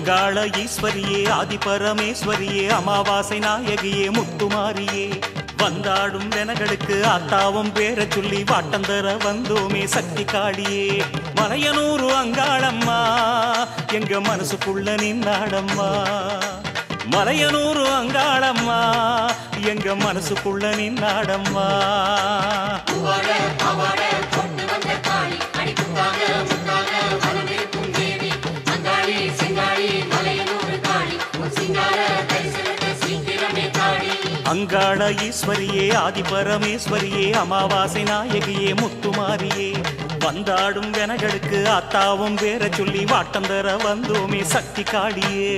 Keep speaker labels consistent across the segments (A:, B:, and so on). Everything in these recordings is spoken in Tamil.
A: அங்காள ஈஸ்வரியே ஆதிபரமேஸ்வரியே அமாவாசை நாயகியே முத்துமாரியே வந்தாடும் வெனகளுக்கு ஆத்தாவும் பேர சொல்லி வாட்டந்தர வந்தோமே சக்தி காளியே மலையனூரு அங்காளம்மா எங்க மனசுக்குள்ள நின்னாடம்மா மலையனூரு அங்காளம்மா எங்க மனசுக்குள்ள நின்னாடம்மா
B: பூவாட பாவாட கொண்டு வந்த காளி அடிக்குத்தாக முத்தாக வரவிருக்கும் தேவி அங்காளி செங்காளி மலையனூர் காளி உன் சிங்கார தரிசனத்தை சீக்கிரமே காளி
A: அங்காள ஈஸ்வரியே ஆதிபரமேஸ்வரியே அமாவாசை நாயகியே முத்துமாரியே வந்தாடும் வெனகளுக்கு அத்தாவும் வேற சொல்லி வாட்டந்தர வந்தோமே சக்தி காளியே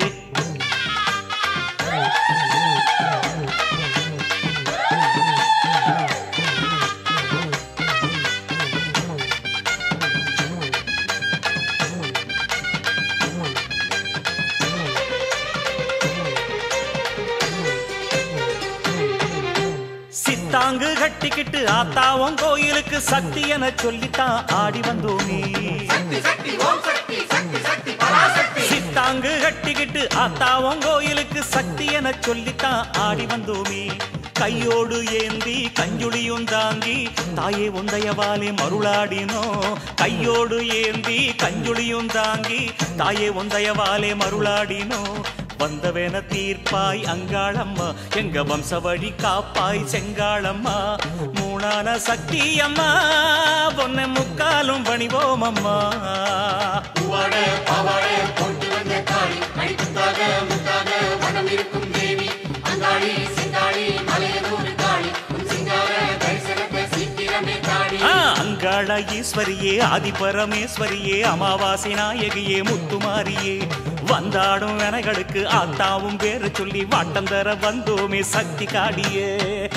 A: சித்தாங்கு கட்டிக்கிட்டு ஆத்தாவும் கோயிலுக்கு சக்தி என சொல்லித்தான் ஆடி வந்தோமே
B: சக்தி சக்தி ஓம் சக்தி சக்தி சக்தி பராசக்தி
A: சித்தாங்கு கட்டிக்கிட்டு ஆத்தாவும் கோயிலுக்கு சக்தி என சொல்லித்தான் ஆடி வந்தோமே கையோடு ஏந்தி கஞ்சுளியும் தாங்கி தாயே உந்தையவாலே மருளாடினோ கையோடு ஏந்தி கஞ்சுளியும் தாங்கி தாயே உந்தையவாலே மருளாடினோ வந்தவென தீர்ப்பாய் அங்காளம்மா எங்க வம்சவழி காப்பாய் செங்காளம்மா மூணான சக்தி அம்மா பொன்னை முக்காலும் பணிவோம் அம்மா
B: பூவாட பாவாட கொண்டு வந்த காளி அடிக்குத்தாக முத்தாக வனம் இருக்கும் தேவி அங்காளி செங்காளி மலையனூர் காளி உன் சிங்கார தரிசனத்தை சீக்கிரமே காளி
A: ஆ, அங்காள ஈஸ்வரியே ஆதிபரமேஸ்வரியே அமாவாசை நாயகியே முத்துமாரியே வந்தாடும் வெனகளுக்கு ஆத்தாவும் பேர சொல்லி வாட்டம் தர வந்தோமே சக்தி காடியே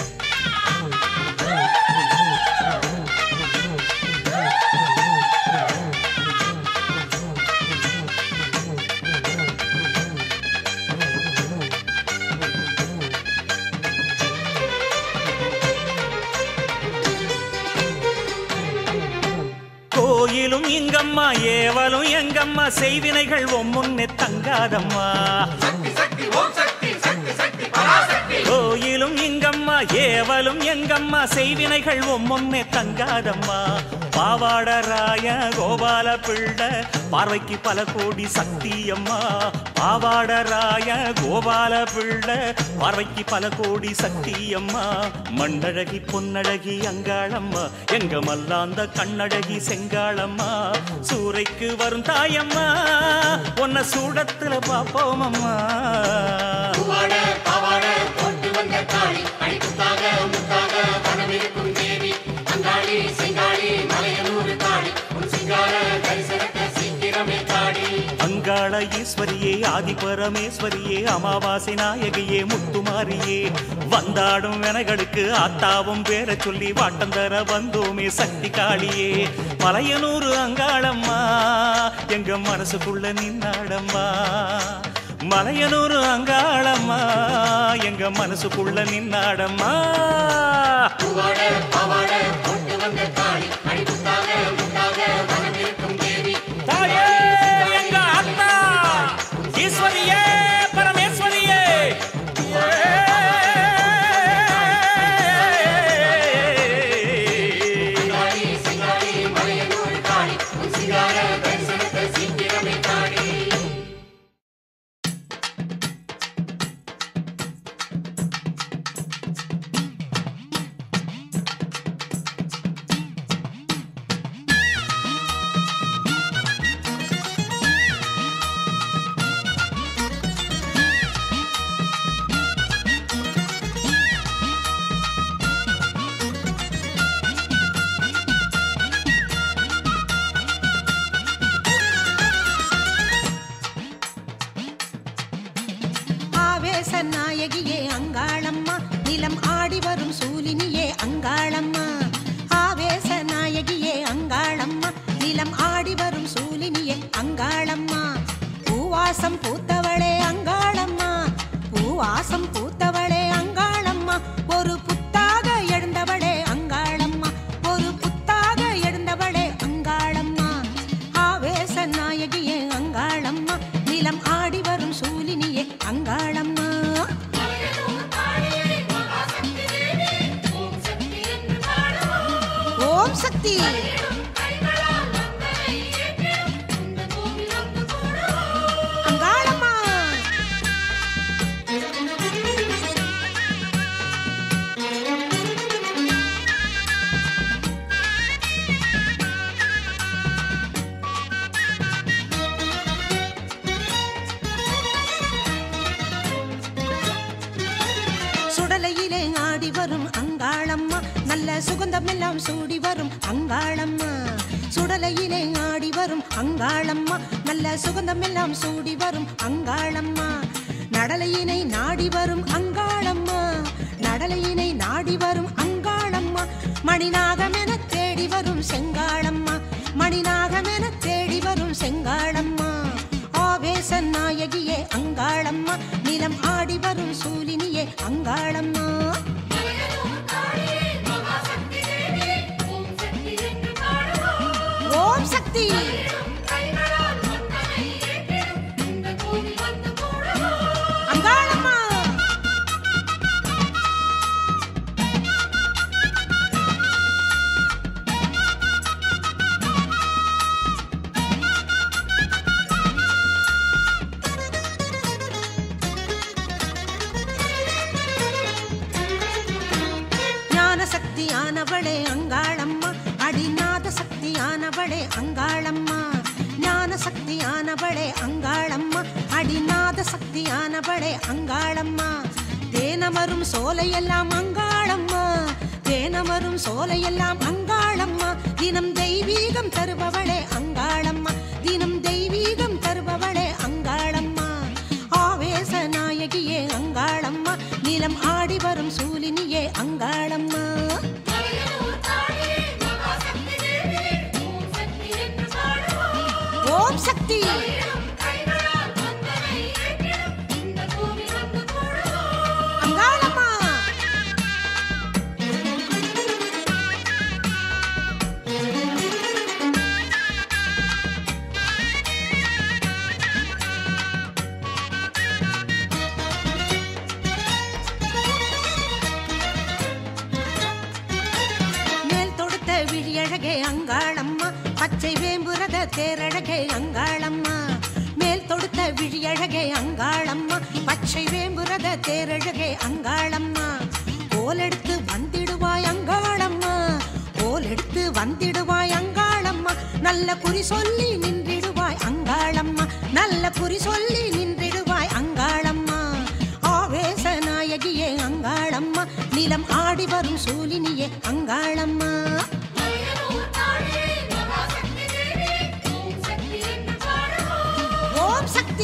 A: கோயிலும் இங்கம்மா ஏவலும் எங்கம்மா செய்வினைகள் ஒம்முன்னே தங்காதம்மா
B: சக்தி சக்தி ஓம் சக்தி சக்தி சக்தி பராசக்தி
A: கோயிலும் இங்கம்மா ஏவலும் எங்கம்மா செய்வினைகள் ஒம்முன்னே தங்காதம்மா பாவாடராய கோபால பிள்ளை பார்வைக்கு பல கோடி சக்தி அம்மா பாவாடராய கோபால பிள்ளை பார்வைக்கு பல கோடி சக்தி அம்மா மண்ணழகி பொன்னழகி அங்காளம்மா எங்க மல்லாந்த கண்ணழகி செங்காளம்மா சூறைக்கு வரும் தாயம்மா உன்னை சூடத்துல பாப்போம் அம்மா
B: பூவாட பாவாட கொண்டு வந்த காளி அடிக்குத்தாக முத்தாக வனம் இருக்கும் தேவி அங்காளி செங்காளி மலையனூர் காளி உன் சிங்கார தரிசனத்தை சீக்கிரமே காளி
A: அங்காள ஈஸ்வரியே ஆதிபரமேஸ்வரியே அமாவாசை நாயகியே முத்துமாரியே வந்தாடும் வெனகளுக்கு ஆத்தாவும் பேர சொல்லி வாட்டம் தர வந்தோமே சக்தி காளியே மலையனூரு அங்காளம்மா எங்க மனசுக்குள்ள நின்னாடம்மா மலையனூரு அங்காளம்மா எங்க மனசுக்குள்ள நின்னாடம்மா
B: பூவாட பாவாட கொண்டு வந்த காளி அடிக்குத்தாக முத்தாக வனம் இருக்கும் தேவி
A: தாயே எங்க அத்தா ஈஸ்வரியே பரமேஸ்வரியே
B: அங்காளி செங்காளி மலையனூர் காளி உன் சிங்கார தரிசனத்தை சீக்கிரமே காளி
C: ஆவேச நாயகியே அங்காளம்மா நிலம் ஆடி வரும் சூலினியே அங்காளம்மா ஆவேச நாயகியே அங்காளம்மா நிலம் ஆடி வரும் சூலினியே அங்காளம்மா பூவாசம் பூத்தவளே அங்காளம்மா பூவாசம் பூத்தவளே அங்காளம்மா ஒரு புத்தாக எழுந்தவளே அங்காளம்மா ஒரு புத்தாக எழுந்தவளே அங்காளம்மா ஆவேச நாயகியே அங்காளம்மா நிலம் ஆடி சக்தி அங்காளம்மா சுடலையிலே ஆடி வரும் அங்காளம்மா நல்ல சுகந்தமெல்லாம் சூடி வரும் அங்காளம்மா சுடலையிலே ஆடி வரும் அங்காளம்மா நல்ல சுகந்தமெல்லாம் சூடி வரும் அங்காளம்மா நடலையினை நாடி வரும் அங்காளம்மா நடலையினை நாடி வரும் அங்காளம்மா மணிநாகமென தேடி வரும் செங்காளம்மா மணிநாகமென தேடி வரும் செங்காளம்மா ஆவேச நாயகியே அங்காளம்மா நிலம் ஆடி வரும் சூலினியே அங்காளம்மா ஓம் சக்தி அங்காளம்மா ஞான சக்தியானவளே அங்காளம்மா அடிநாத சக்தியானவளே அங்காளம்மா ஞான சக்தியானவளே அங்காளம்மா அடிநாத சக்தியானவளே அங்காளம்மா தேனமரும் சோலையெல்லாம் அங்காளம்மா தேனமரும் சோலையெல்லாம் அங்காளம்மா தினம் தெய்வீகம் தருபவளே அங்காளம்மா தினம் தெய்வீகம் தருபவளே அங்காளம்மா ஆவேச நாயகியே அங்காளம்மா நிலம் ஆடி வரும் சூலினியே அங்காளம்மா ஓம் சக்தி அங்காளம்மா மேல் தொடுத்த விழியழகே அங்காளம்மா பச்சை வேம்புரத தேரழகே அங்காளம்மா மேல் தொடுத்த விழியழகே அங்காளம்மா பச்சை வேம்புரத தேரழகே அங்காளம்மா கோலெடுத்து வந்திடுவாய் அங்காளம்மா கோலெடுத்து வந்திடுவாய் அங்காளம்மா நல்ல குறி சொல்லி நின்றிடுவாய் அங்காளம்மா நல்ல குறி சொல்லி நின்றிடுவாய் அங்காளம்மா ஆவேச நாயகியே அங்காளம்மா நிலம் ஆடி வரும் சூலினியே அங்காளம்மா ஓம் சக்தி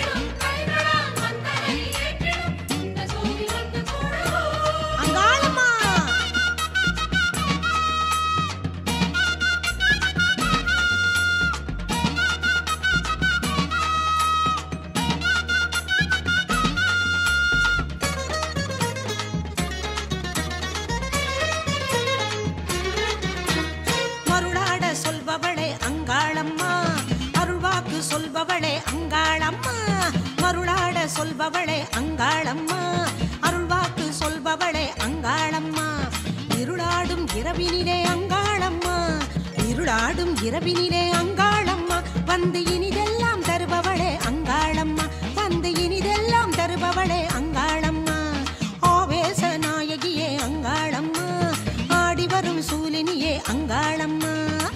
C: அங்காளம்மா மருளாட சொல்பவளே அங்காளம்மா அருள்வாக்கு சொல்பவளே அங்காளம்மா மருளாட சொல்பவளே அங்காளம்மா அருள்வாக்கு சொல்பவளே அங்காளம்மா இருளாடும் இரவினிலே அங்காளம்மா இருளாடும் இரவினிலே அங்காளம்மா வந்து இனிதெல்லாம் தருபவளே அங்காளம்மா வந்து இனிதெல்லாம் தருபவளே அங்காளம்மா ஆவேச நாயகியே அங்காளம்மா ஆடி வரும் சூலினியே அங்காளம்மா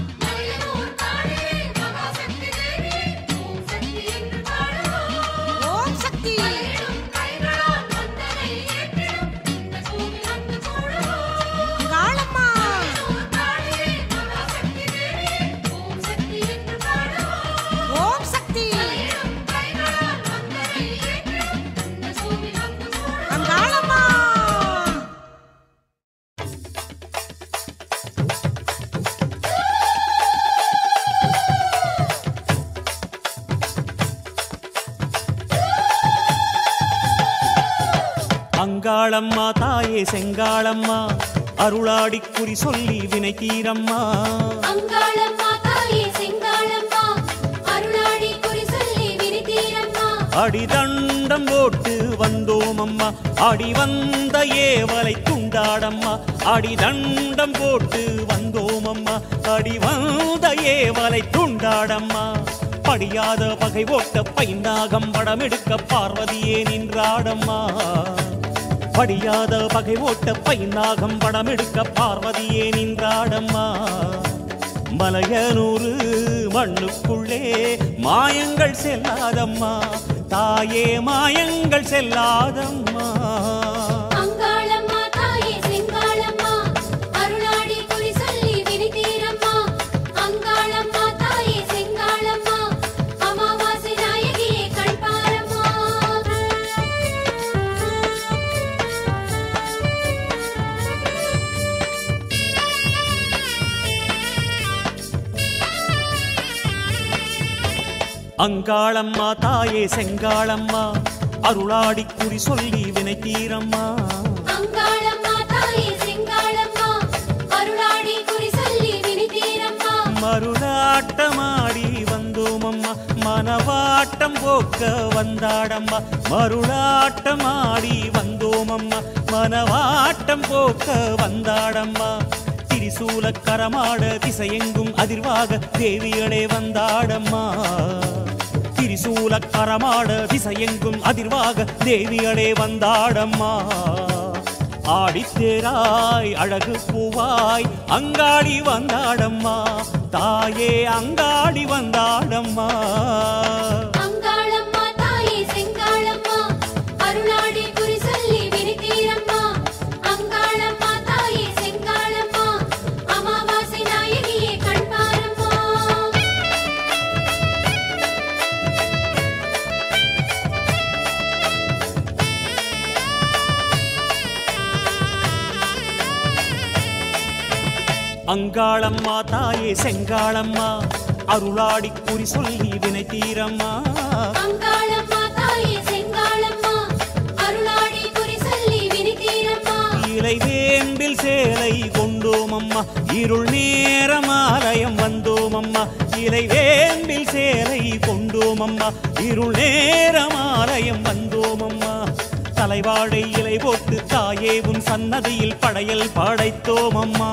C: ஓம் சக்தி அங்காளம்மா ஓம் சக்தி அங்காளம்மா
A: அங்காளம்மா தாயே செங்காளம்மா அருளாடி குறி சொல்லி வினை தீரம்மா
D: அங்காளம்மா தாயே செங்காளம்மா அருளாடி குறி சொல்லி விரிதீரம்மா
A: அடிதன் தண்டம் போட்டு வந்தோம் அம்மா அடி வந்த ஏவலை துண்டாடம்மா அடி தண்டம் போட்டு வந்தோம் அம்மா அடி வந்த ஏவலை துண்டாடம்மா படியாத பகை ஓட்ட பைந்தாகம் படமெடுக்க பார்வதியே நின்றாடம்மா படியாத பகை ஓட்ட பைநாகம் படமெடுக்க பார்வதியே நின்றாடம்மா மலையனூறு மண்ணுக்குள்ளே மாயங்கள் செல்லாதம்மா தாயே மாயங்கள் செல்லாதம்மா
D: அங்காளம்மா தாயே செங்காளம்மா அருளாடி குறி சொல்லி விரித்தீரம்மா அங்காளம்மா தாயே செங்காளம்மா அமாவாசை நாயகியே கண்பாரம்மா
A: அங்காளம்மா தாயே செங்காளம்மா அருளாடி குறி சொல்லி வினை தீரம்மா
D: அங்காளம்மா தாயே செங்காளம்மா அருளாடி குறி சொல்லி விரித்தீரம்மா
A: மருளாட்டமாடி வந்தோமம்மா மனவாட்டம் போக்க வந்தாடம்மா மருளாட்டமாடி வந்தோமம்மா மனவாட்டம் போக்க வந்தாடம்மா திரிசூல கரமாட திசையெங்கும் அதிர்வாக தேவியளே வந்தாடம்மா திரிசூல கரமாட திசையெங்கும் அதிர்வாக தேவியளே வந்தாடம்மா ஆடித்தேராய் அழகு பூவாய் அங்காடி வந்தாடம்மா தாயே அங்காடி வந்தாடம்மா
D: அங்காளம்மா தாயே செங்காளம்மா அருளாடி குறி சொல்லி விரித்தீரம்மா அங்காளம்மா தாயே செங்காளம்மா அமாவாசை நாயகியே கண்பாரம்மா
A: அங்காளம்மா தாயே செங்காளம்மா அருளாடி குறி சொல்லி வினை தீரம்மா
D: அங்காளம்மா தாயே செங்காளம்மா அருளாடி குறி சொல்லி விரித்தீரம்மா
A: இலை வேம்பில் சேலை கொண்டோம் அம்மா இருள் நேரம் ஆலயம் வந்தோம் அம்மா இலை வேம்பில் சேலை கொண்டோம் அம்மா இருள் நேரம் ஆலயம் வந்தோம் அம்மா தலைவாழை இலை போட்டு தாயே உன் சன்னதியில் படையல் படைத்தோம் அம்மா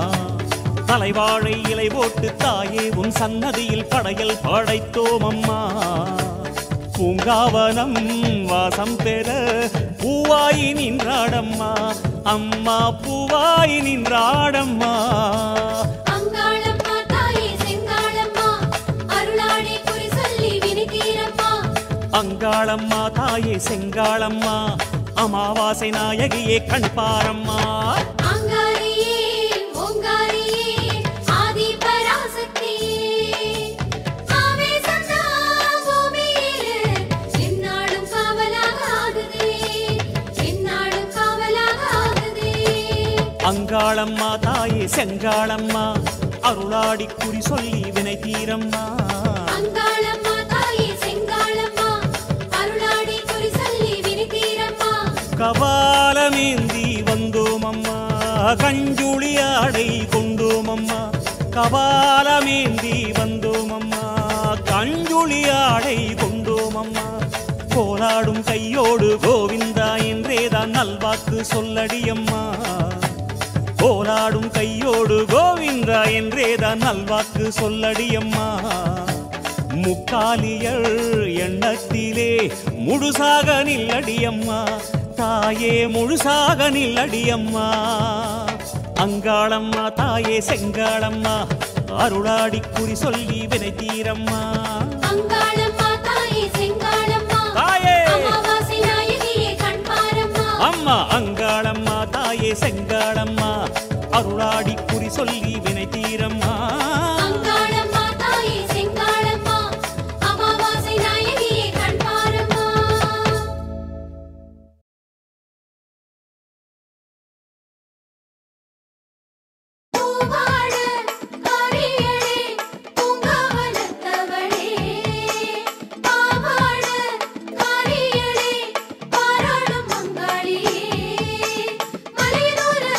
A: தலைவாழை இலை போட்டு தாயே உன் சன்னதியில் படையல் படைத்தோம் அம்மா பூங்காவனம் வாசம் பெற பூவாயி நின்றாடம்மா அம்மா பூவாயி நின்றாடம்மா
D: அங்காளம்மா தாயே செங்காளம்மா அருளாடி குறி சொல்லி விரித்தீரம்மா
A: அங்காளம்மா தாயே செங்காளம்மா அமாவாசை நாயகியே கண்பாரம்மா
D: அங்காரியே ஓங்காரியே ஆதி பராசக்தியே ஆவேசந்தா பூமியிலே எந்நாளும் காவலாக ஆகுதே எந்நாளும் காவலாக ஆகுதே
A: அங்காளம்மா தாயே செங்காளம்மா அருளாடி குறி சொல்லி வினை தீரம்மா
D: அங்காளம்மா தாயே செங்காளம்மா அருளாடி குறி சொல்லி விரித்தீரம்மா
A: கபாலமேந்தி வந்தோம் அம்மா கஞ்சுளி ஆடை கொண்டோம் அம்மா கபாலமேந்தி வந்தோம் அம்மா கஞ்சுளி ஆடை கொண்டோம் அம்மா கோலாடும் கையோடு கோவிந்தா என்றேதான் நல்வாக்கு சொல்லடியம்மா கோலாடும் கையோடு கோவிந்தா என்றேதான் நல்வாக்கு சொல்லடியம்மா முக்காலியள் எண்ணத்திலே முழுசாக நில்லடியம்மா தாயே முழுசாக நில்லடியம்மா அங்காளம்மா தாயே செங்காளம்மா அருளாடி குறி சொல்லி வினை தீரம்மா
D: அங்காளம்மா தாயே செங்காளம்மா
A: தாயே
D: அமாவாசை நாயகியே கண்பாரம்மா
A: அம்மா அங்காளம்மா தாயே செங்காளம்மா அருளாடி குறி சொல்லி வினை தீரம்மா
D: அங்காளம்மா தாயே செங்காளம்மா அமாவாசை நாயகியே கண்பாரம்மா பூவாட காரியளே பூங்காவனத்தவளே பாவாட காரியளே பாராளும் மங்காளியே மலையனூர்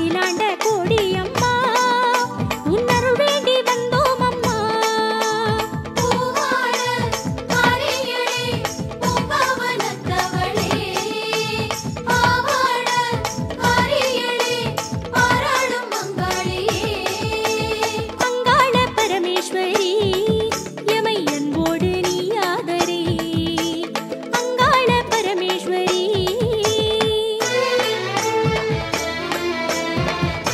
D: அகிலாண்ட கோடி அம்மா உன்னருள் வேண்டி வந்தோம் அம்மா பூவாட காரியளே பூங்காவனத்தவளே பாவாட காரியளே பாராளும் மங்காளியே அங்காள பரமேஸ்வரி எமை அன்போடு நீ ஆதரே அங்காள பரமேஸ்வரி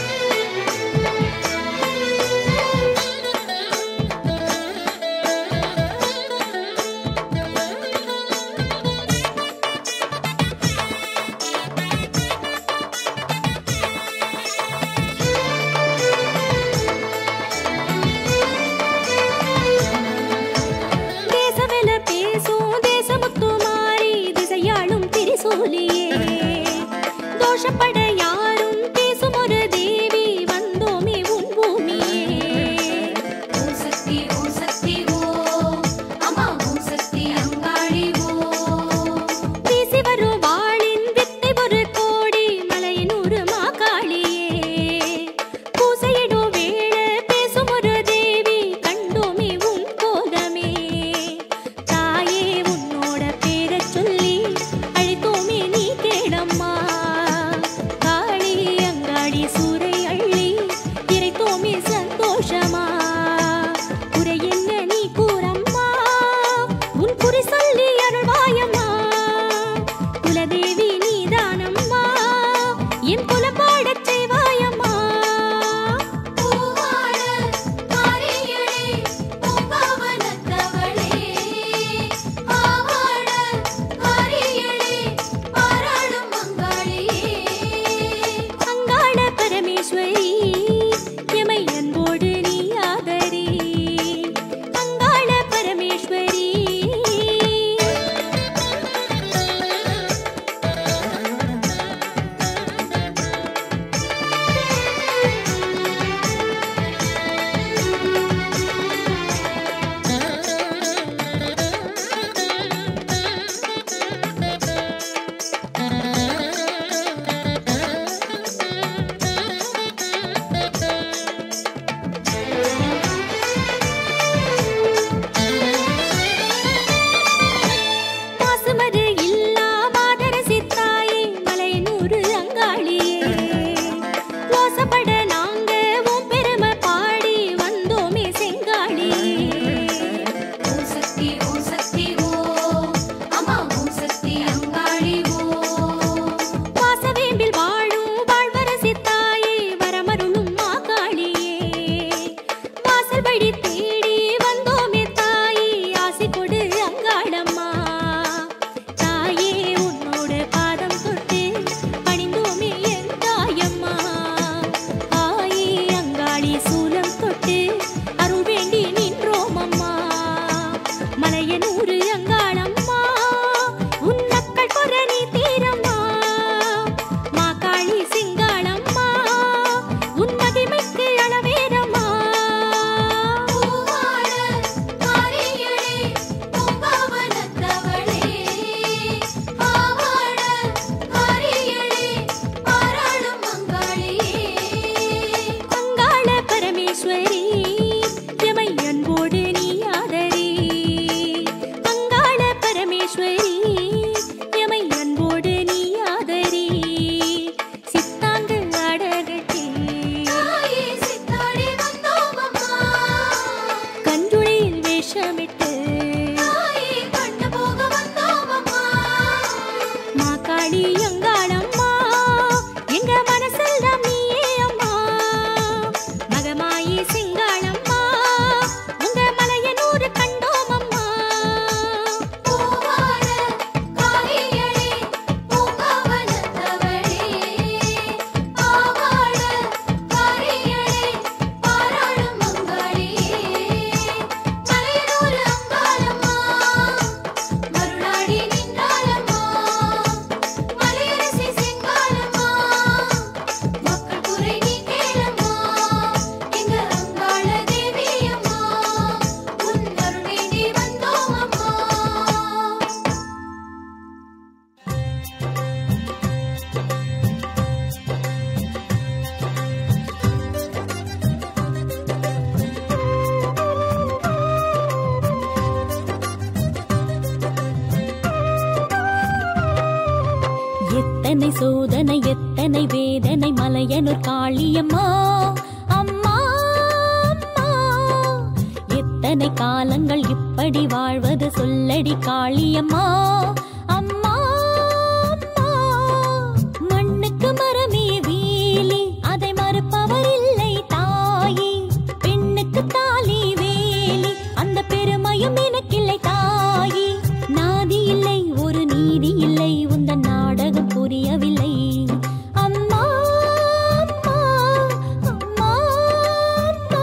D: சோதனை எத்தனை வேதனை மலையனூர் காளியம்மா அம்மா அம்மா எத்தனை காலங்கள் இப்படி வாழ்வது சொல்லடி காளியம்மா அம்மா அம்மா மண்ணுக்கு மரமே வேலி அதை மறுப்பவர் இல்லை தாயே பெண்ணுக்கு தாலி வேலி அந்த பெருமையும் எனக்கில்லை தாயே நாதி இல்லை ஒரு நீதி இல்லை உந்தன் நாடகம் புரியவில்லை அம்மா அம்மா அம்மா அம்மா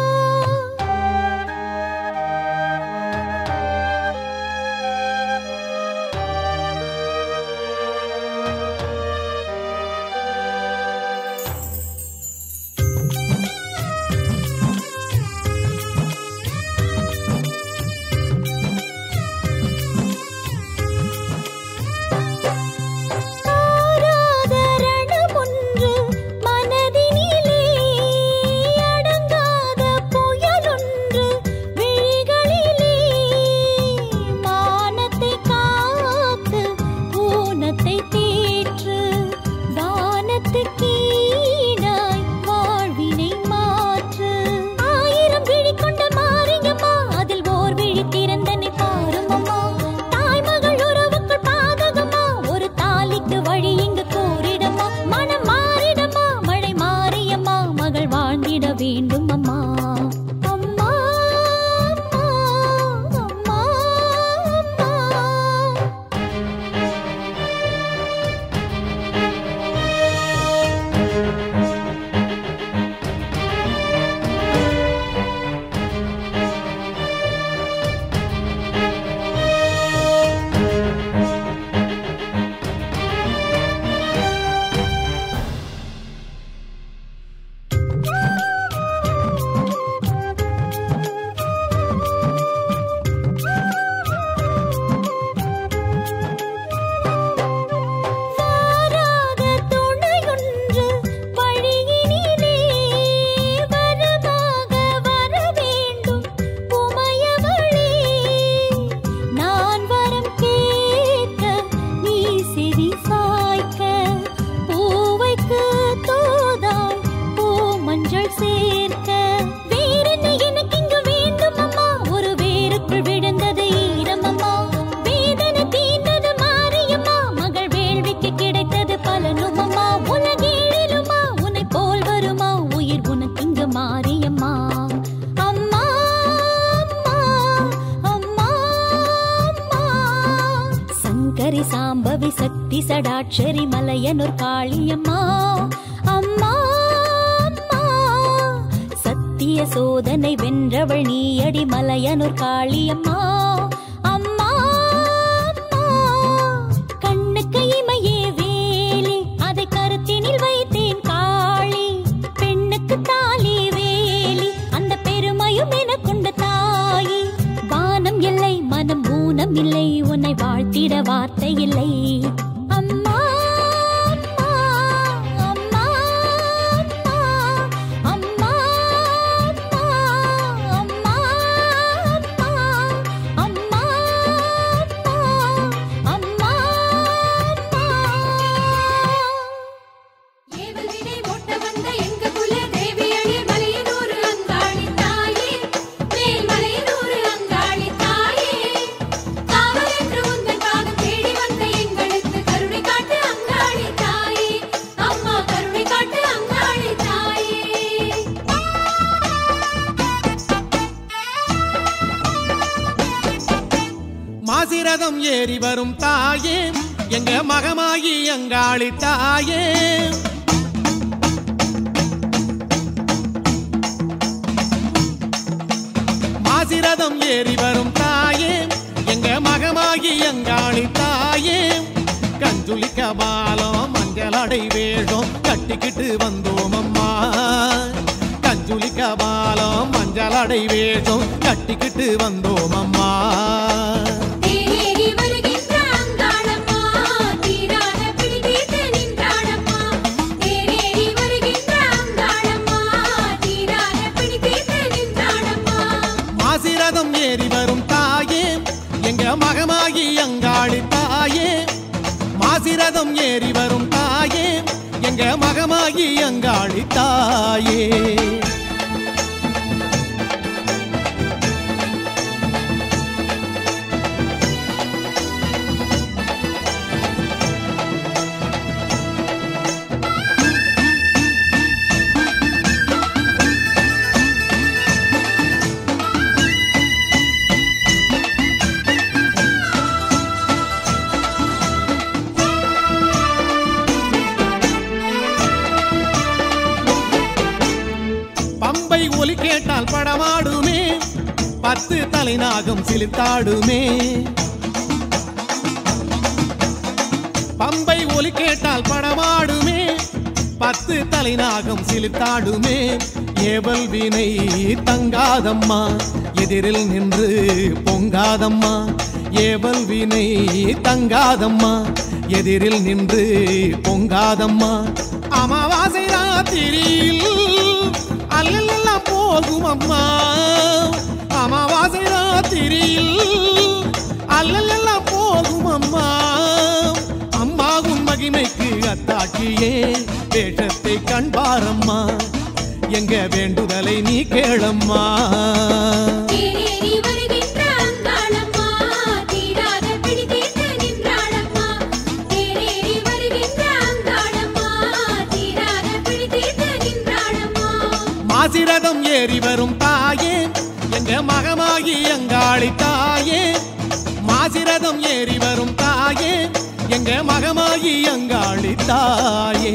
D: ஆராதரணமொன்று மனதினிலே அடங்காத புயலொன்று விழிகளிலே மானத்தை காத்து ஊனத்தை தேற்று வானத்துக்கீடாய் வாழ்வினை மாற்று ஆயிரம் விழி கொண்ட மாறிங்கம்மா அதில் ஓர் விழி திறந்தனை பாருமம்மா தாய்மகள் உறவுக்குள் பாதகமா ஒரு தாலிக்கு வழி இங்கு கூறிடம்மா மனம் மாறிடம்மா மழை மாறியம்மா மகள் வாழ்ந்திட வேண்டும் அம்மா அம்மா அம்மா அம்மா அம்மா வாராத துணையொன்று வழியினிலே வரமாக வர வேண்டும் உமையவளே நான் வரம் கேட்க நீ செவி சாய்க்க பூவைக்கு தோதாய் பூ மஞ்சள் சேர்க்க வேறென்ன எனக்கு இங்கு வேண்டும் அம்மா ஒரு வேருக்குள் விழுந்தது ஈரமம்மா வேதனை தீர்ந்தது மாரியம்மா மகள் வேள்விக்கு கிடைத்தது பலனும் அம்மா உலகேழிலுமா உன்னை போல் வருமா உயிர் உனக்கு இங்கு மாரியம்மா அம்மா அம்மா அம்மா அம்மா சங்கரி சாம்பவி சக்தி சடாட்சரி மலையனூர் காளியம்மா அம்மா அம்மா சத்திய சோதனை வென்றவள் நீயடி மலையனூர் காளியம்மா அம்மா அம்மா கண்ணுக்கு இமையே வேலி அதை கருத்தினில் வைத்தேன் காளி பெண்ணுக்கு தாலி வேலி அந்த பெருமையும் எனக்குண்ட தாயி வானம் இல்லை மனம் ஊனம் இல்லை உன்னை வாழ்த்திட வார்த்தை இல்லை அம்மா அம்மா அம்மா அம்மா அம்மா அம்மா அம்மா அம்மா அம்மா
E: ஏவலினை மொட்ட வந்த எங்க குல தேவியடி மலையனூர் அங்காளி தாயே மேல் மலையனூர் அங்காளி தாயே காவல் என்று உந்தன் பாதம் தேடி வந்த எங்களுக்கு கருணை காட்டு அங்காளி தாயே அம்மா கருணை காட்டு அங்காளி தாயே
F: மாசிரதம் ஏறி வரும் தாயே எங்க மகமாயி அங்காளி தாயே மாசிரதம் ஏறி வரும் தாயே எங்க மகமாகி அங்காளி தாயே கஞ்சுலிக்க பாலம் மஞ்சளடை வேஷம் கட்டிக்கிட்டு வந்தோம் அம்மா கஞ்சுலிக்க பாலம் மஞ்சளடை வேஷம் கட்டிக்கிட்டு வந்தோம் அம்மா
E: தேடி வருகின்ற அங்காளம்மா தீராத பிடி தீர்த்து நின்றாளம்மா தேடி வருகின்ற அங்காளம்மா தீராத பிடி தீர்த்து நின்றாளம்மா
F: மாசிரதம் ஏறி வரும் தாயே எங்க மகமாகி அங்காளி தாயே மாசிரதம் ஏறி வரும் தாயே அங்காளி தாயே பம்பை ஒலி கேட்டால் படமாடுமே பத்து தலைநாகம் சிலிர்த்தாடுமே பம்பை ஒலி கேட்டால் படமாடுமே பத்து தலைநாகம் சிலிர்த்தாடுமே ஏவல் வினை தங்காதம்மா எதிரில் நின்று பொங்காதம்மா ஏவல் வினை தங்காதம்மா எதிரில் நின்று பொங்காதம்மா அமாவாசை ராத்திரியில் அல்லெல்லாம் போகும் அம்மா அமாவாசை ராத்திரியில் அல்லலெல்லாம் போகும் அம்மா அம்மா உன் மகிமைக்கு அத்தாட்சியே வேஷத்தை கண்பாரம்மா எங்க வேண்டுதலை நீ கேளம்மா
E: தேனேறி வருகின்ற அங்காளம்மா தீராத பிடி தீர்த்து நின்றாளம்மா தேனேறி வருகின்ற அங்காளம்மா தீராத பிடி தீர்த்து நின்றாளம்மா
F: மாசிரதம் ஏறி வரும் தாயே எங்க மகமாகி அங்காளி தாயே மாசிரதம் ஏறி வரும் தாயே எங்க மகமாகி அங்காளி தாயே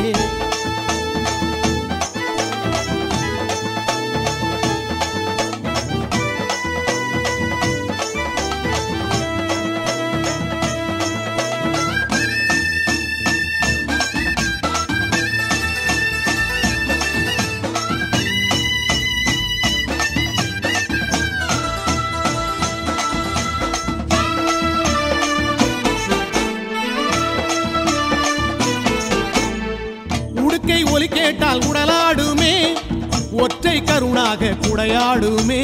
F: உடுக்கை ஒலி கேட்டால் உடலாடுமே ஒற்றை கருணாக குடையாடுமே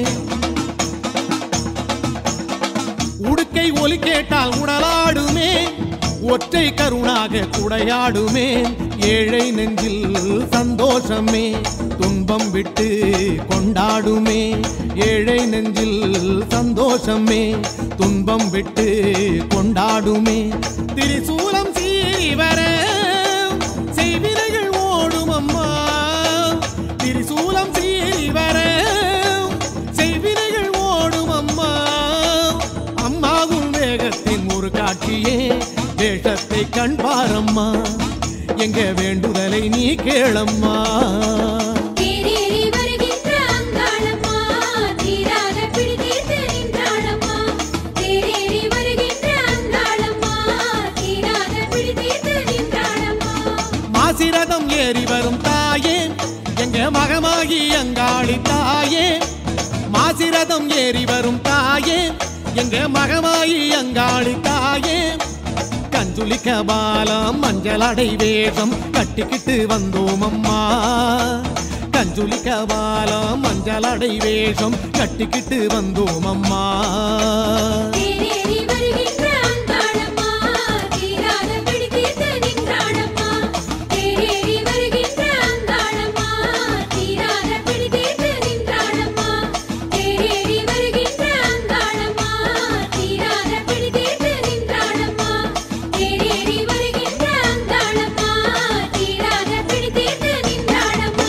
F: உடுக்கை ஒலி கேட்டால் உடலாடுமே ஒற்றை கருணாக குடையாடுமே ஏழை நெஞ்சில் சந்தோஷமே துன்பம் விட்டு கொண்டாடுமே ஏழை நெஞ்சில் சந்தோஷமே துன்பம் விட்டு கொண்டாடுமே திரிசூலம் சீறி வர செய்வினைகள் ஓடும் அம்மா திரிசூலம் சீறி வர செய்வினைகள் ஓடும் அம்மா அம்மாவும் வேகத்தின் ஒரு காட்சியே வேஷத்தை கண்பாரம்மா எங்க வேண்டுதலை நீ கேளம்மா
E: தேனேறி வருகின்ற அங்காளம்மா தீராத பிடி தீர்த்து நின்றாளம்மா தேனேறி வருகின்ற அங்காளம்மா தீராத பிடி தீர்த்து நின்றாளம்மா
F: மாசிரதம் ஏறி வரும் தாயே எங்க மகமாகி அங்காளி தாயே மாசிரதம் ஏறி வரும் தாயே எங்க மகமாயி அங்காளி தாயே கஞ்சுலிக்க பாலம் மஞ்சள் அடை வேஷம் கட்டிக்கிட்டு வந்தோம் அம்மா கஞ்சுலிக்க பாலம் மஞ்சள் அடை வேஷம் கட்டிக்கிட்டு வந்தோம் அம்மா
E: தேனேறி வருகின்ற அங்காளம்மா தீராத பிடி தீர்த்து நின்றாளம்மா தேனேறி வருகின்ற அங்காளம்மா தீராத பிடி தீர்த்து நின்றாளம்மா தேனேறி வருகின்ற அங்காளம்மா தீராத பிடி தீர்த்து நின்றாளம்மா தேனேறி வருகின்ற அங்காளம்மா தீராத பிடி தீர்த்து நின்றாளம்மா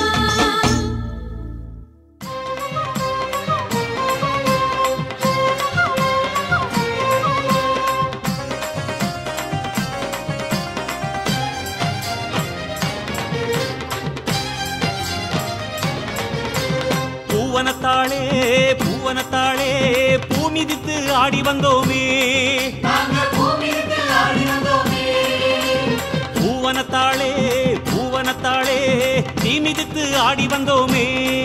A: பூவனத்தாளே பூவனத்தாளே பூமிதித்து ஆடி வந்தோமே பூவனத்தாளே பூவனத்தாளே தீ மிதித்து ஆடி வந்தோமே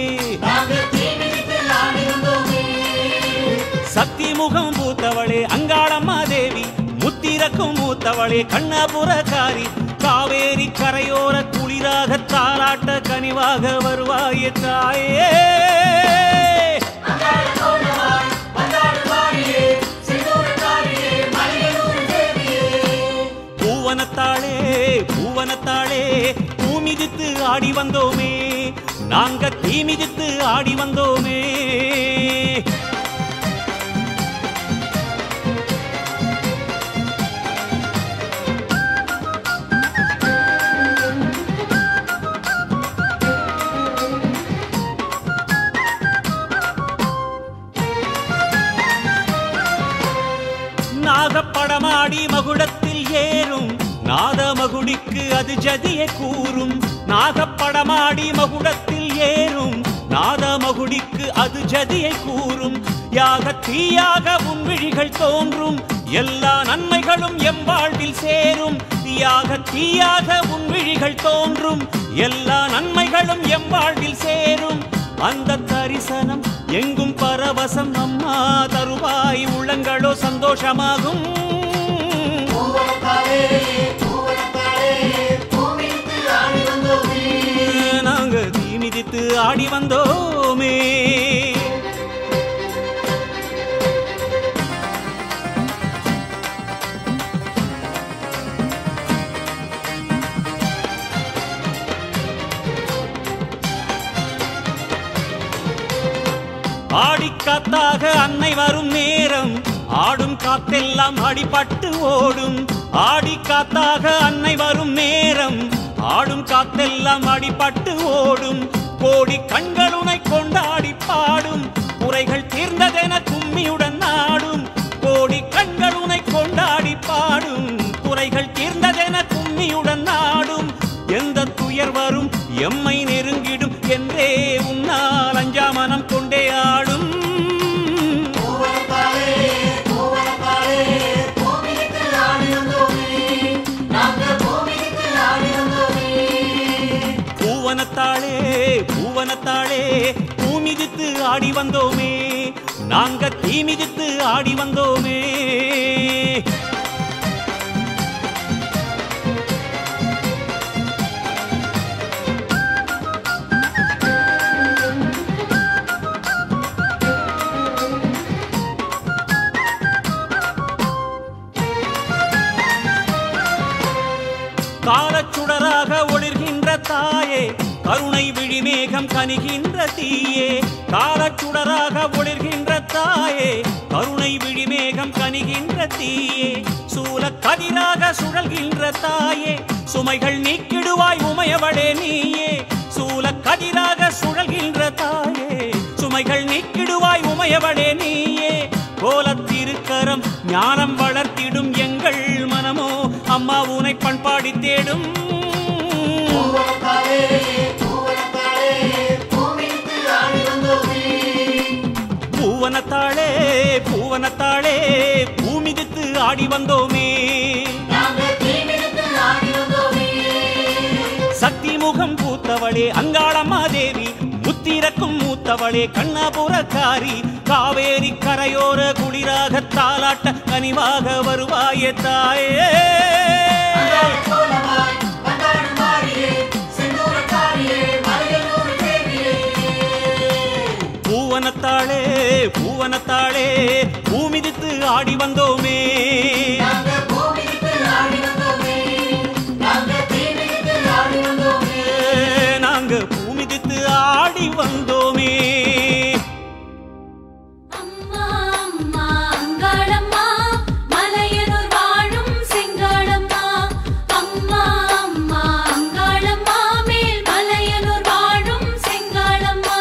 A: சக்தி முகம் பூத்தவளே அங்காளம்மா தேவி முத்திரக்கும் மூத்தவளே கண்ணபுரக்காரி காவேரி கரையோர குளிராக தாலாட்ட கனிவாக வருவாயே தாயே பூவனத்தாளே பூவனத்தாளே பூமி மிதித்து ஆடி வந்தோமே நாங்க தீ மிதித்து ஆடி வந்தோமே நாகப்படமாடி மகுடத்தில் ஏறும் நாதமகுடிக்கு அது ஜதியை கூறும் நாகப்படமாடி மகுடத்தில் ஏறும் நாதமகுடிக்கு அது ஜதியை கூறும் யாக தீயாக உன் விழிகள் தோன்றும் எல்லா நன்மைகளும் எம் வாழ்வில் சேரும் யாக தீயாக உன் விழிகள் தோன்றும் எல்லா நன்மைகளும் எம் வாழ்வில் சேரும் அந்த தரிசனம் எங்கும் பரவசம் அம்மா தருவாய் உள்ளங்களோ சந்தோஷமாகும்
B: பூவனத்தாலே பூவனத்தாலே பூமிக்கு ஆடி வந்தோமே
A: நாங்க தீ மிதித்து ஆடி வந்தோமே ஆடிக்காத்தாக அன்னை வரும் நேரம் ஆடும் காத்தெல்லாம் அடிபட்டு ஓடும் ஆடிக்காத்தாக அன்னை வரும் நேரம் ஆடும் காத்தெல்லாம் அடிபட்டு ஓடும் கோடி கண்களுனை கொண்டாடி பாடும் குறைகள் தீர்ந்ததென கும்மியுடன் நாடும் கோடி கண்களுனை கொண்டாடி பாடும் குறைகள் தீர்ந்ததென கும்மியுடன் நாடும் எந்த துயர் வரும் எம்மை நெருங்கிடும் என்றே உன்னால் அஞ்சாமனம் கொண்டே ஆடும்
B: பூவனத்தாலே பூவனத்தாலே பூமிக்கு ஆடி வந்தோமே நாங்க பூமிக்கு ஆடி வந்தோமே
A: பூவனத்தாளே பூவனத்தாளே பூமிதித்து ஆடி வந்தோமே நாங்க தீ மிதித்து ஆடி வந்தோமே காலச்சுடராக ஒளிர்கின்ற தாயே கருணை விழிமேகம் கனிகின்ற தீயே காலச்சுடராக ஒளிர்கின்ற தாயே கருணை விழிமேகம் கனிகின்ற தீயே சூல கதிராக சுழல்கின்ற தாயே சுமைகள் நீக்கிடுவாய் உமையவளே நீயே சூல கதிராக சுழல்கின்ற தாயே சுமைகள் நீக்கிடுவாய் உமையவளே நீயே கோலத்திருக்கரம் ஞானம் வளர்த்திடும் எங்கள் மனமோ அம்மா உனை பண்பாடி தேடும்
B: பூவனத்தாலே பூவனத்தாலே பூமிக்கு ஆடி வந்தோமே
A: பூவனத்தாளே பூவனத்தாளே பூமிதித்து ஆடி வந்தோமே
B: நாங்க தீமிதித்து ஆடி வந்தோமே
A: சக்தி முகம் பூத்தவளே அங்காளம்மா தேவி முத்திரக்கும் மூத்தவளே கண்ணபுரக்காரி காவேரி கரையோர குளிராக தாலாட்ட கனிவாக வருவாயே தாயே
B: கோலமாய் வந்தாடு மாறியே செந்தூரக்காரியே மலையனூர் தேவியே
A: பூவனத்தாளே பூவனத்தாளே பூமிதித்து ஆடி வந்தோமே
B: நாங்க பூமிக்கு ஆடி வந்தோமே நாங்க தீமிதித்து ஆடி வந்தோமே
A: நாங்க பூமிதித்து ஆடி வந்தோமே
E: அம்மா அம்மா அங்காளம்மா மலையனூர் வாழும் செங்காளம்மா அம்மா அம்மா அங்காளம்மா மேல் மலையனூர் வாழும் செங்காளம்மா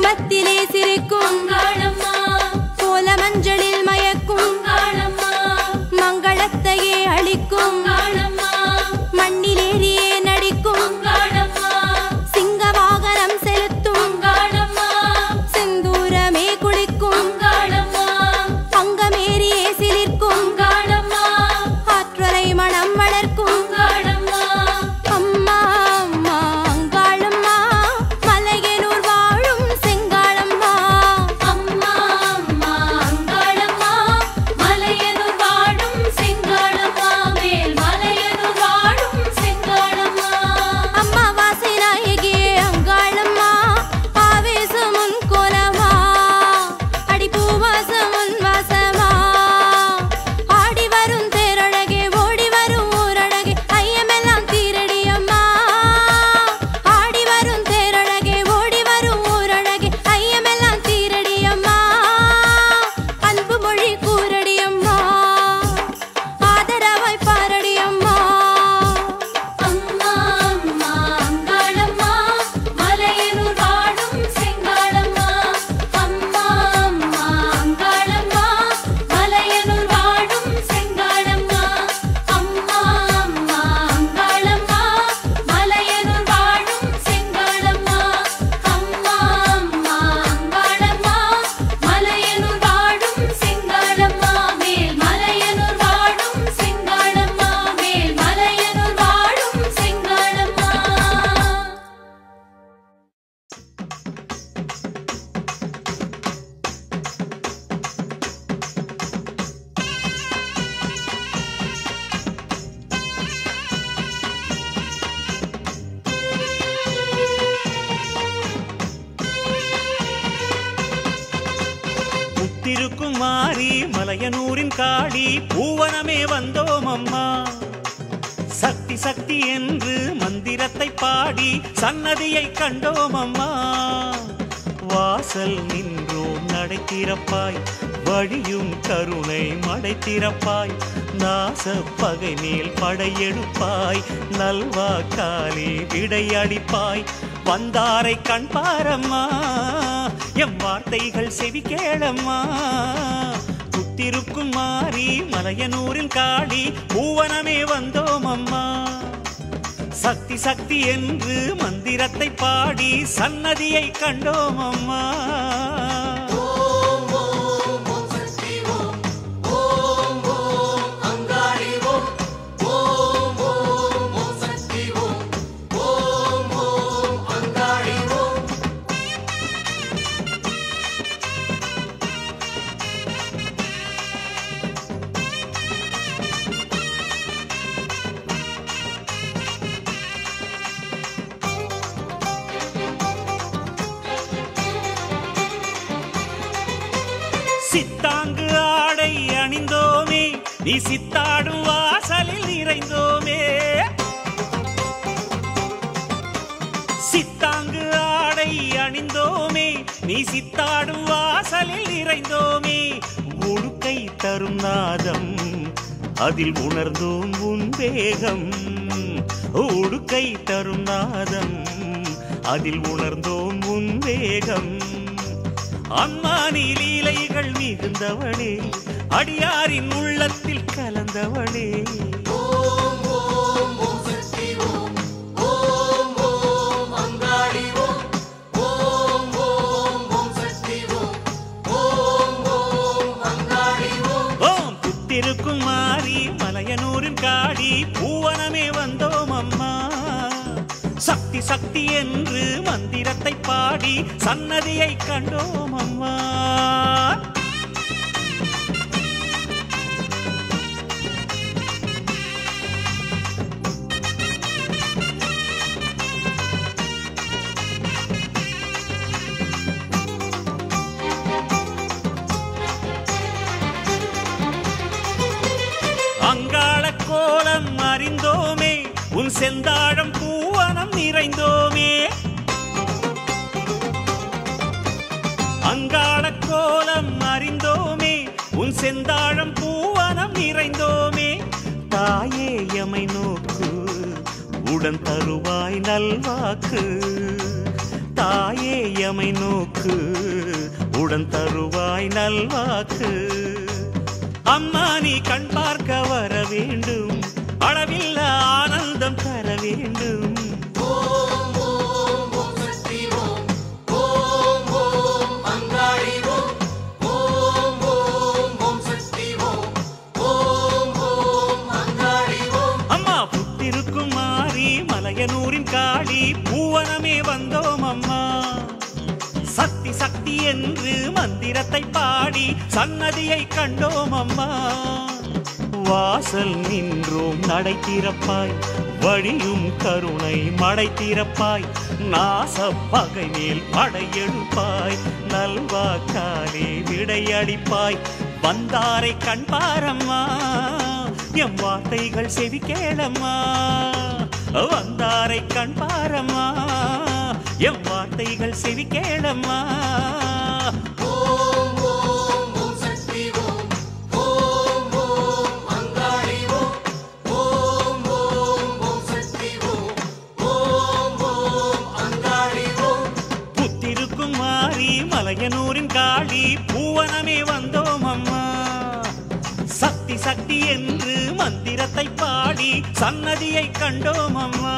D: முகத்திலே சிரிக்கும்
E: அங்காளம்மா
D: கோல மஞ்சளில் மயக்கும்
E: அங்காளம்மா
D: மங்களத்தையே அளிக்கும்
E: அங்காளம்மா
D: மண்ணிலேறியே நடிக்கும்
E: அங்காளம்மா
D: சிங்க வாகனம் செலுத்தும்
E: அங்காளம்மா
D: செந்தூரமே குளிக்கும்
E: அங்காளம்மா
D: அங்கமேறியே சிலிர்க்கும்
E: அங்காளம்மா
D: ஆற்றலை மனம் வளர்க்கும்
E: அங்காளம்மா
D: அம்மா அம்மா அங்காளம்மா மலையனூர் வாழும் செங்காளம்மா
E: அம்மா அம்மா அங்காளம்மா மலையனூர் வாழும் செங்காளம்மா மேல் மலையனூர் வாழும் செங்காளம்மா
D: அம்மா வாசை நாயகியே அங்காளம்மா ஆவேசம் உன் கோலமா அடி பூவாசம் உன் வாசமா ஆடி வரும் தேரழகே ஓடி வரும் ஊரழகே ஐயமெல்லாம் தீரடி அம்மா ஆடி வரும் தேரழகே ஓடி வரும் ஊரழகே ஐயமெல்லாம் தீரடி அம்மா அன்பு மொழி கூரடி அம்மா ஆதரவாய் பாரடி அம்மா
E: அம்மா அம்மா அங்காளம்மா மலையனூர் வாழும் செங்காளம்மா அம்மா அம்மா அங்காளம்மா மலையனூர் வாழும் செங்காளம்மா அம்மா அம்மா அங்காளம்மா மலையனூர் வாழும் செங்காளம்மா அம்மா அம்மா அங்காளம்மா மலையனூர் வாழும் செங்காளம்மா மேல் மலையனூர் வாழும் செங்காளம்மா மேல் மலையனூர் வாழும் செங்காளம்மா
A: புத்திருக்கும் மாறி மலையனூரின் காளி பூவனமே வந்தோம் அம்மா சக்தி சக்தி என்று மந்திரத்தை பாடி சன்னதியை கண்டோம் அம்மா வாசல் நின்றோம் நடை திறப்பாய் வழியும் கருணை மடை திறப்பாய் நாச பகை மேல் படையெடுப்பாய் நல்வா காலே விடையடிப்பாய் வந்தாரை கண் பாரம்மா எம் வார்த்தைகள் செவி கேளம்மா புத்திருக்கும் மாறி மலையனூரில் காளி பூவனமே வந்தோம் அம்மா சக்தி சக்தி என்று மந்திரத்தை பாடி சன்னதியை கண்டோம் அம்மா சித்தாங்கு ஆடை அணிந்தோமே நீ சித்தாடும் வாசலில் நிறைந்தோமே சித்தாங்கு ஆடை அணிந்தோமே நீ சித்தாடும் வாசலில் நிறைந்தோமே உடுக்கை தரும் நாதம் அதில் உணர்ந்தோம் உன் வேகம் உடுக்கை தரும் நாதம் அதில் உணர்ந்தோம் உன் வேகம் அம்மா நீ லீலைகள் மிகுந்தவளே அடியாரின் உள்ளத்தில் கலந்தவளே ஓம் புத்திருக்கும் மாறி மலையனூரின் காடி பூவனமே வந்தோம் அம்மா சக்தி சக்தி என்று மந்திரத்தை பாடி சன்னதியை கண்டோம் அம்மா அங்காள கோலம் அறிந்தோமே உன் செந்தாழம் பூவனம் நிறைந்தோமே அங்காள கோலம் அறிந்தோமே உன் செந்தாழம் பூவனம் நிறைந்தோமே தாயே எமை நோக்கு உடன் தருவாய் நல்வாக்கு தாயே எமை நோக்கு உடன் தருவாய் நல்வாக்கு அம்மா நீ கண் பார்க்க வர வேண்டும் அளவில்ல ஆனந்தம் தர வேண்டும் அம்மா புத்திருக்கும் மாறி மலையனூரின் காளி பூவனமே வந்தோம் அம்மா சக்தி சக்தி என்று மந்திரத்தை பாடி சன்னதியை கண்டோம் அம்மா வாசல் நின்றோம் நடை திறப்பாய் வழியும் கருணை மடை திறப்பாய் நாச பகை மேல் படையெடுப்பாய் நல்வாக்காலே விடையடிப்பாய் வந்தாரை கண்பாரம்மா எம் வார்த்தைகள் செவி கேளம்மா வந்தாரை கண்பாரம்மா எம் வார்த்தைகள் செவி கேளம்மா புத்திருக்கும் மாறி மலையனூரின் காளி பூவனமே வந்தோம் அம்மா சக்தி சக்தி என்று மந்திரத்தை பாடி சன்னதியை கண்டோம் அம்மா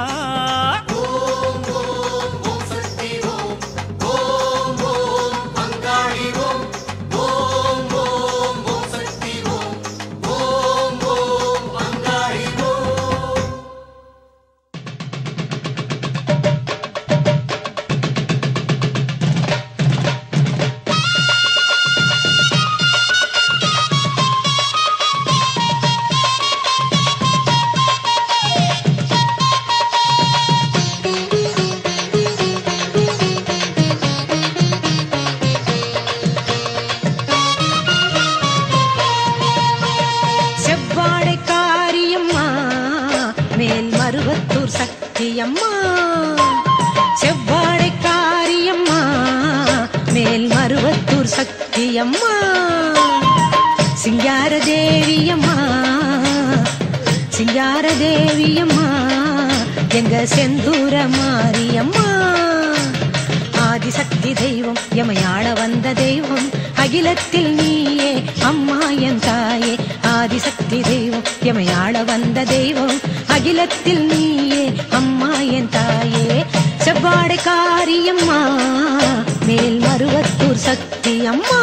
C: செவ்வாடை காரியம்மா மேல் மருவத்தூர் சக்தியம்மா செவ்வாடை காரியம்மா மேல் மருவத்தூர் சக்தியம்மா சிங்கார தேவியம்மா சிங்கார தேவியம்மா எங்க செந்தூர மாரியம்மா ஆதிசக்தி தெய்வம் எமையாள வந்த தெய்வம் அகிலத்தில் நீயே அம்மா என் தாயே ஆதிசக்தி தெய்வம் எமையாள வந்த தெய்வம் அகிலத்தில் நீயே அம்மா என் தாயே செவ்வாடை காரியம்மா மேல் மருவத்தூர் சக்தி அம்மா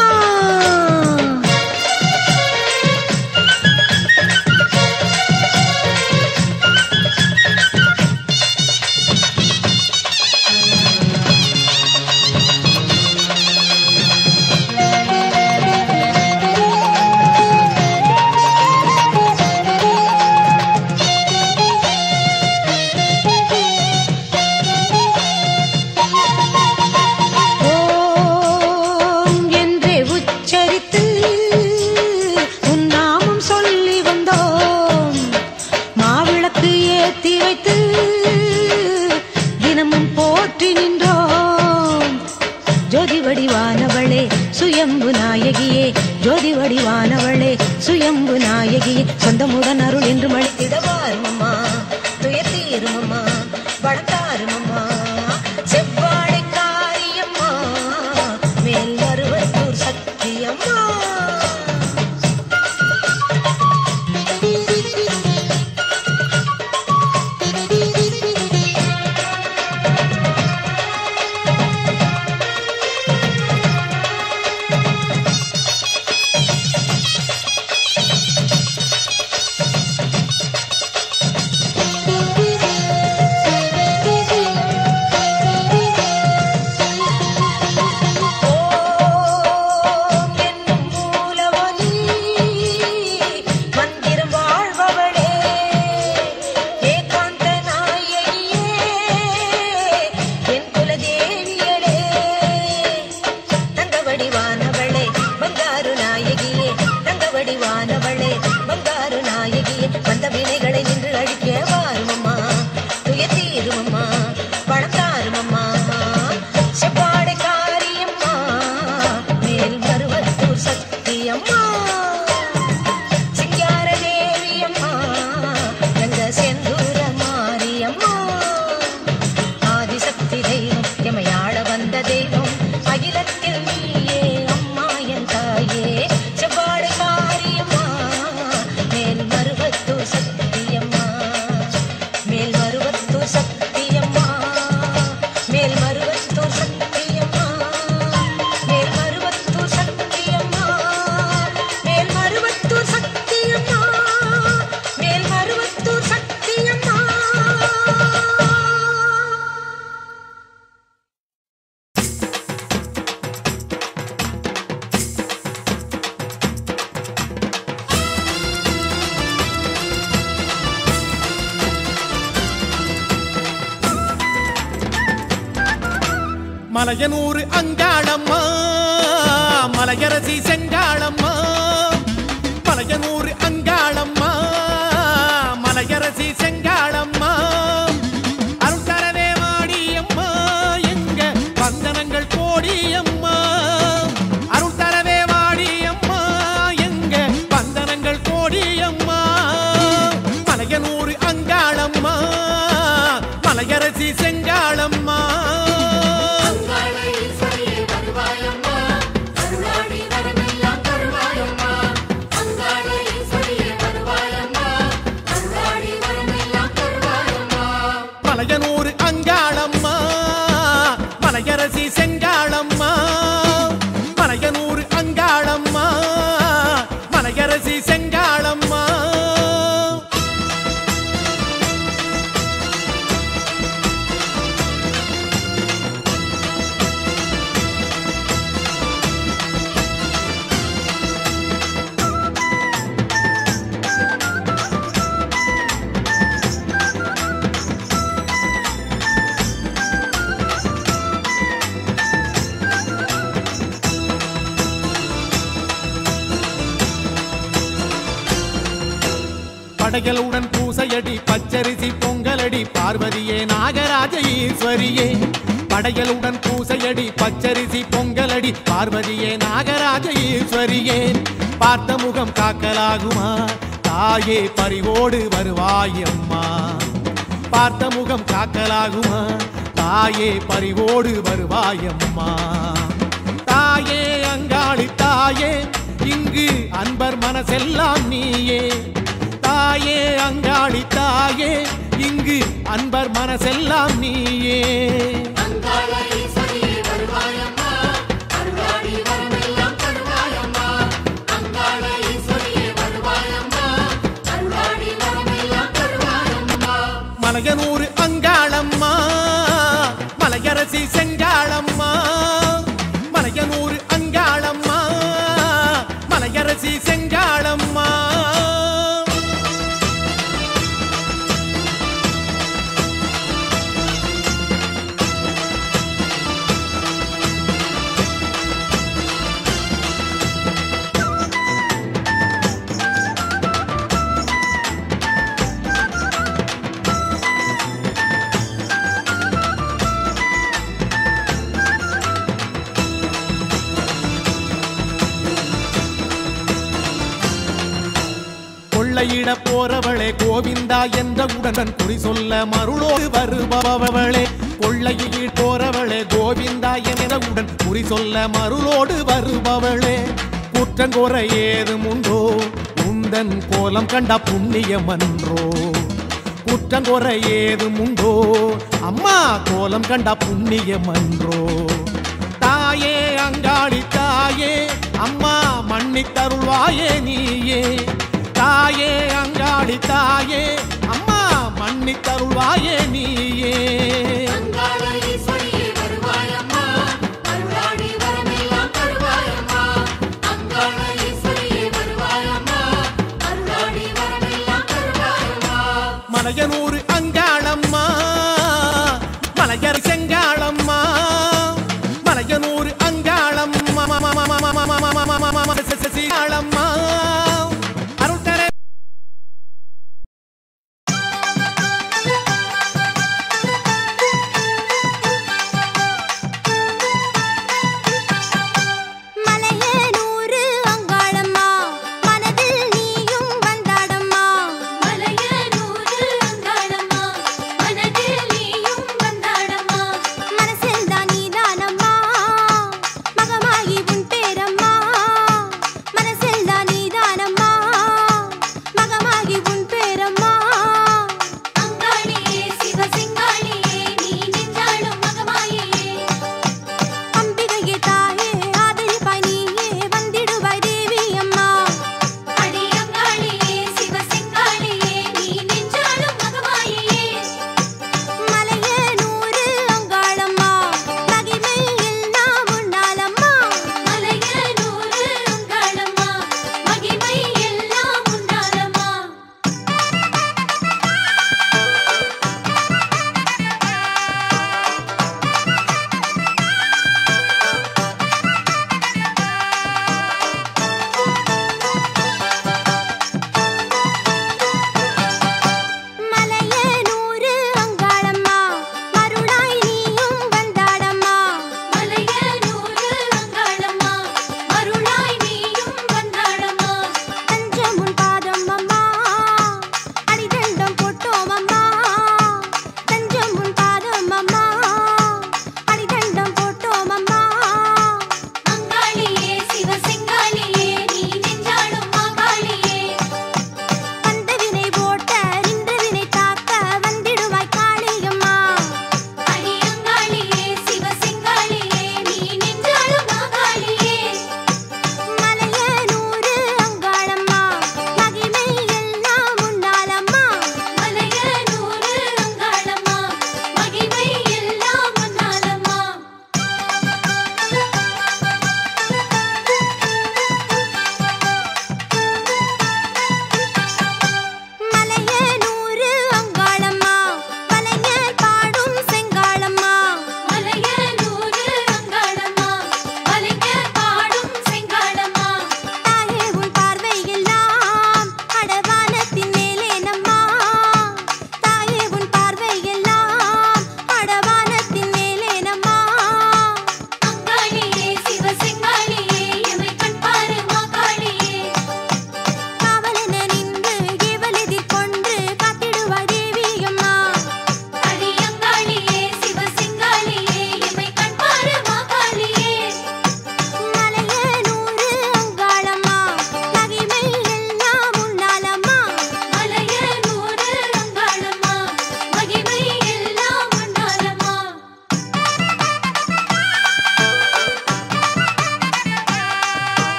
C: ஓம் என்றே உச்சரித்து உன் நாமம் சொல்லி வந்தோம் மாவிளக்கு ஏத்தி வைத்து தினமும் போற்றி நின்றோம் ஜோதி வடிவானவளே சுயம்பு நாயகியே ஜோதி வடிவானவளே சுயம்பு நாயகியே சொந்தமுடன் அருள் என்று மழித்திடவாருமம்மா துயத்தீருமம்மா வளர்த்தாருமம்மா செவ்வாடை காரியம்மா மேல் வருவத்தூர் சக்தியம்மா அகிலத்தில் நீயே அம்மா என் தாயே செவ்வாழை மாரியம்மா மேல் மருவத்தூர் சக்தியம்மா மேல் மருவத்தூர் சக்தியம்மா மேல் மருவத்தூர் சக்தியம்மா மேல் மருவத்தூர் சக்தியம்மா மேல் மருவத்தூர் சக்தியம்மா மேல் மருவத்தூர் சக்தியம்மா
F: மலையனூர் அங்காளம்மா மலையரசி செங்காளம்மா மலையனூர் அங்காளம்மா மலையரசி செங்காளம்மா அருள் தரவே மாடியம்மா எங்க வந்தனங்கள் கோடியம்மா அருள் தரவே மாடியம்மா எங்க வந்தனங்கள் கோடியம்மா மலையனூர் அங்காளம்மா மலையரசி செங்காளம்மா
B: அங்காள ஈஸ்வரியே வருவாயம்மா அருளாடி வரமெல்லாம் தருவாயம்மா அங்காள ஈஸ்வரியே வருவாயம்மா அருளாடி வரமெல்லாம் தருவாயம்மா
F: மலையனூர் அங்காளம்மா மலையரசி செங்காளம்மா மலையனூர் அங்காளம்மா மலையரசி செங்காளம்மா படைகளுடன் பூசையடி பச்சரிசி பொங்கலடி பார்வதியே நாகராஜ ஈஸ்வரியே படைகளுடன் பூசையடி பச்சரிசி பொங்கலடி பார்வதியே நாகராஜ ஈஸ்வரியே பார்த்த முகம் காக்கலாகுமா தாயே பறிவோடு வருவாயம்மா பார்த்த முகம் காக்கலாகுமா தாயே பறிவோடு வருவாயம்மா தாயே அங்காளி தாயே இங்கு அன்பர் மனசெல்லாம் நீயே தாயே அங்காளி தாயே இங்கு அன்பர் மனசெல்லாம் நீயே
B: அங்காள ஈஸ்வரியே வருவாயம்மா அருளாடி வரமெல்லாம் தருவாயம்மா அங்காள ஈஸ்வரியே வருவாயம்மா அருளாடி வரமெல்லாம் தருவாயம்மா
F: மலையனூர் அங்காளம்மா மலையரசி செங்காளம்மா மலையனூர் அங்காளம்மா மலையரசி செங்காளம்மா கொள்ளையிட போறவளே கோவிந்தா என்ற உடன் குறி சொல்ல மருளோடு வருபவளே கொள்ளையில் போறவளே கோவிந்தா என்ற உடன் குறி சொல்ல மருளோடு வருபவளே குற்றங்குறை ஏதும் உண்டோ உந்தன் கோலம் கண்ட புண்ணியம் அன்றோ குற்றங்குறை ஏதும் உண்டோ அம்மா கோலம் கண்ட புண்ணியம் அன்றோ தாயே அங்காளி தாயே அம்மா மன்னித்தருள்வாயே நீயே தாயே அங்காளி தாயே அம்மா மன்னித்தருள்வாயே நீயே
B: அங்காள ஈஸ்வரியே வருவாயம்மா அருளாடி வரமெல்லாம் தருவாயம்மா அங்காள ஈஸ்வரியே வருவாயம்மா அருளாடி வரமெல்லாம் தருவாயம்மா
F: மலையனூர் அங்காளம்மா மலையர் செங்காளம்மா மலையனூர் அங்காளம்மா சசிகாளம்மா அருள் தர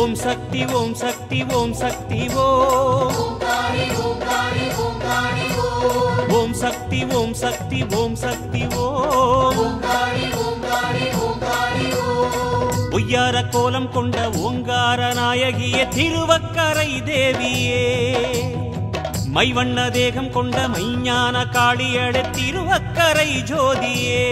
A: ஓம் சக்தி ஓம் சக்தி ஓம் சக்தி ஓம் ஓம் சக்தி ஓம் சக்தி ஓம் சக்தி ஓம் ஒய்யார கோலம் கொண்ட ஓங்கார நாயகிய திருவக்கரை தேவியே மைவண்ண தேகம் கொண்ட மைஞான காளியட திருவக்கரை ஜோதியே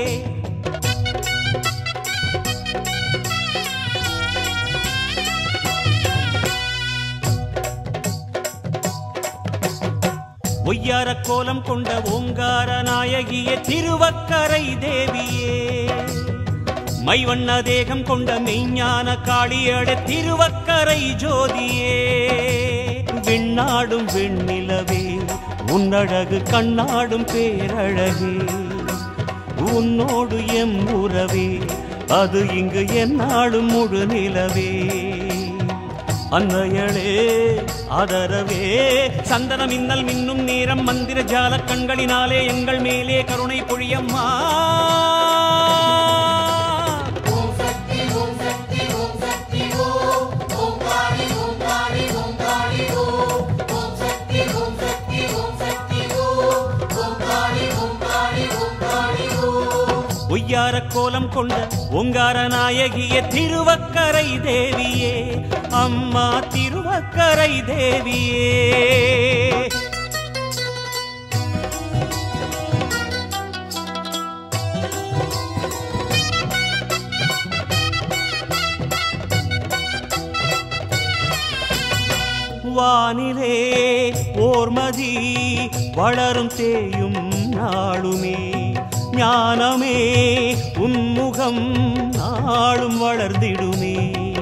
A: ஒய்யார கோலம் கொண்ட ஓங்கார நாயகிய திருவக்கரை தேவியே மைவண்ண தேகம் கொண்ட மெய்ஞான காளியட திருவக்கரை ஜோதியே விண்ணாடும் வெண்ணிலவே உன்னழகு கண்ணாடும் பேரழகே உன்னோடு எம் உறவே அது இங்கு எந்நாளும் முழு நிலவே அன்னையளே ஆதரவே சந்தன மின்னல் மின்னும் நேரம் மந்திர ஜால கண்களினாலே எங்கள் மேலே கருணை பொழியம்மா ஒய்யார கோலம் கொண்ட ஓங்கார நாயகிய திருவக்கரை தேவியே அம்மா திருவக்கரை தேவியே வானிலே ஓர்மதி வளரும் தேயும் நாளுமே ஞானமே உன்முகம் நாளும் வளர்ந்திடுமே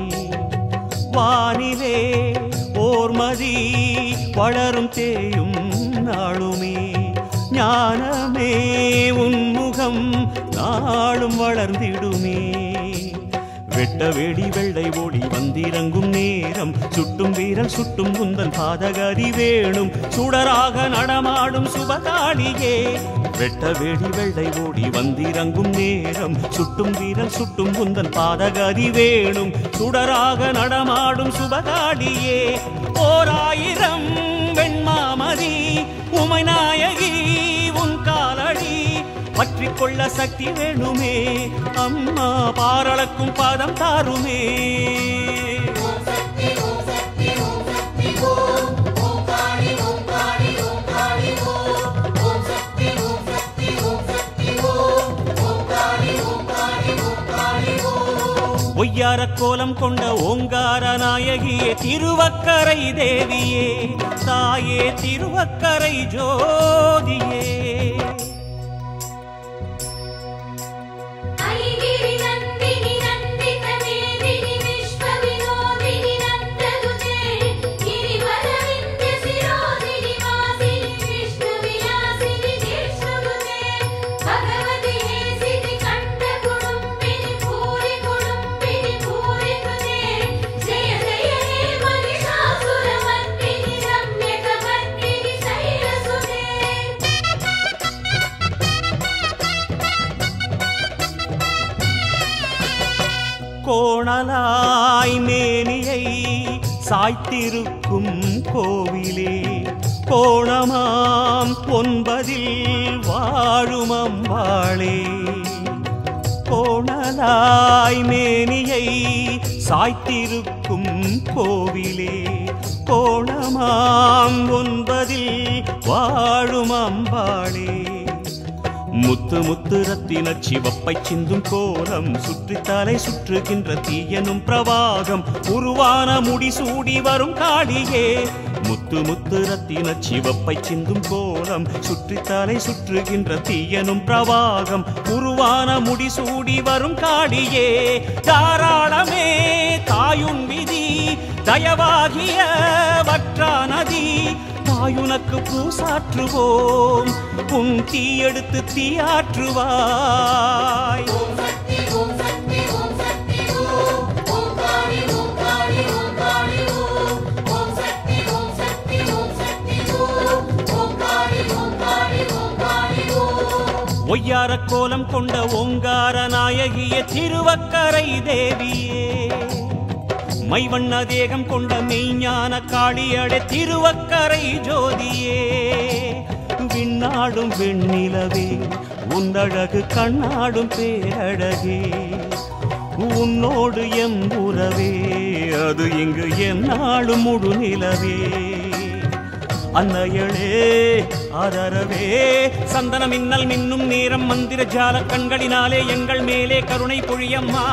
A: வானிலே ஓர்மதி வளரும் தேயும் நாளுமே ஞானமே உன்முகம் நாளும் வளர்ந்திடுமே வெட்ட வெடி வெள்ளை ஒளி வந்திறங்கும் நேரம் சுட்டும் வீரல் சுட்டும் குந்தன் பாதகரி வேணும் சுடராக நடமாடும் சுபகாளியே வெட்ட வெடி வெள்ளை ஓடி வந்திறங்கும் நேரம் சுட்டும் வீரல் சுட்டும் குந்தன் பாதகரி வேணும் சுடராக நடமாடும் சுபகாளியே ஓராயிரம் வெண்மாமதி உமைநாயகி உன் காலடி பற்றிக் கொள்ள சக்தி வேணுமே அம்மா பாரளக்கும் பாதம் தாருமே ஒய்யார கோலம் கொண்ட ஓங்கார நாயகியே திருவக்கரை தேவியே தாயே திருவக்கரை ஜோதியே
E: ஐகிரி நந்தினி நந்தித மேதினி விஸ்வ வினோதினி நந்ததுதே கிரிவர விந்திய சிரோதினி வாசினி விஷ்ணு விலாசினி ஜேஷ்ணுதுதே பகவதி ஹேசிதி கண்ட குடும்பினி பூரி குடும்பினி பூரி துதே ஜெய ஜெய ஹே மகிஷாசுர மர்த்தினி ரம்யக மர்த்தினி சைலசுதே
A: கோணலாய் மேனியை சாய்த்திருக்கும் கோவிலே கோணமாம் ஒன்பதில் வாழும் அம்பாளே கோணலாய் மேனியை சாய்த்திருக்கும் கோவிலே கோணமாம் ஒன்பதில் வாழும் அம்பாளே முத்து முத்து ரத்தின சிவப்பை சிந்தும் கோலம் சுற்றி தலை சுற்றுகின்ற தீயனும் பிரவாகம் உருவான முடிசூடி வரும் காளியே முத்து முத்து ரத்தின சிவப்பை சிந்தும் கோலம் சுற்றி தலை சுற்றுகின்ற தீயனும் பிரவாகம் உருவான முடிசூடி வரும் காளியே தாராளமே தாயுன் விதி தயவாகிய வற்றா நதி தாயுனக்கு பூசாற்றுவோம் உன் தீ எடுத்து தீயாற்றுவாய் ஒய்யார கோலம் கொண்ட ஓங்கார நாயகிய திருவக்கரை தேவியே மைவண்ண தேகம் கொண்ட மெய்ஞான காளியடை திருவக்கரை ஜோதியே விண்ணாடும் வெண்ணிலவே உன்னழகு கண்ணாடும் பேரழகே உன்னோடு எம் உறவே அது இங்கு எந்நாளும் முழு நிலவே அன்னையளே ஆதரவே சந்தன மின்னல் மின்னும் நேரம் மந்திர ஜால கண்களினாலே எங்கள் மேலே கருணை பொழியம்மா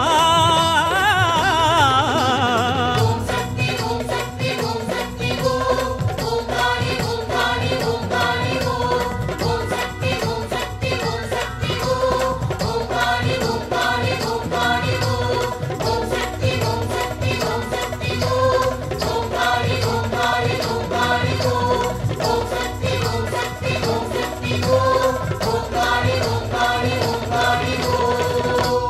E: ஓம் சக்தி ஓம் சக்தி ஓம் சக்தி ஓம் ஓம் காளி ஓம் காளி ஓம் காளி ஓம் ஓம் சக்தி ஓம் சக்தி ஓம் சக்தி ஓம் ஓம் காளி ஓம் காளி ஓம் காளி ஓம் ஓம் சக்தி ஓம் சக்தி ஓம் சக்தி ஓம் ஓம் காளி ஓம் காளி ஓம் காளி ஓம் ஓம் சக்தி ஓம் சக்தி ஓம் சக்தி ஓம் ஓம் காளி ஓம் காளி ஓம் காளி ஓம்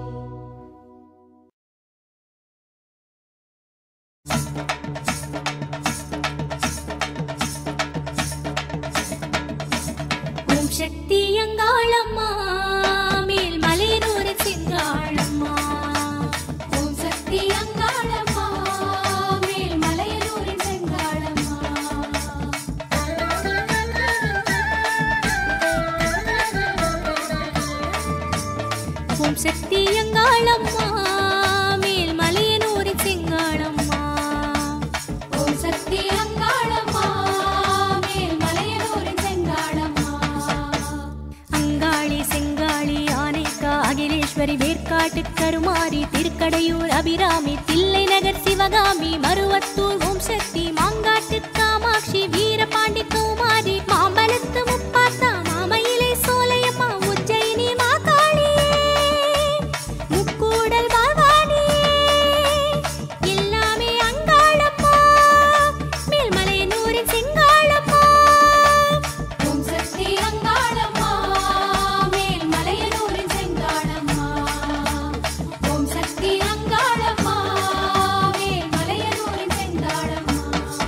D: ஓம் சக்தி அங்காளம்மா மேல் மலையனூர் செங்காளம்மா
E: ஓம் சக்தி அங்காளம்மா மேல் மலையனூரின் செங்காளம்மா
D: ஓம் சக்தி அங்காளம்மா மேல் மலையனூர் செங்காளம்மா
E: ஓம் சக்தி அங்காளம்மா மேல் மலையனூரின் செங்காளம்மா
D: அங்காளி செங்காளி ஆனைக்கா அகிலேஸ்வரி வேர்க்காட்டு கருமாரி திருக்கடையூர் அபிராமி தில்லை நகர் சிவகாமி மருவத்தூர் ஓம் சக்தி மாங்காட்டு காமாட்சி வீரபாண்டி கௌமாரி மாம்பலத்து முப்பாத்தா மாமயிலை சோலையம்மா உஜ்ஜயினி மாகாளியே முக்கூடல் பவானியே எல்லாமே அங்காளம்மா மேல்மலையனூரின் செங்காளம்மா
E: ஓம் சக்தி அங்காளம்மா மேல் மலையனூரின் செங்காளம்மா ஓம் சக்தி அங்காளம்மா மேல் மலையனூரின் செங்காளம்மா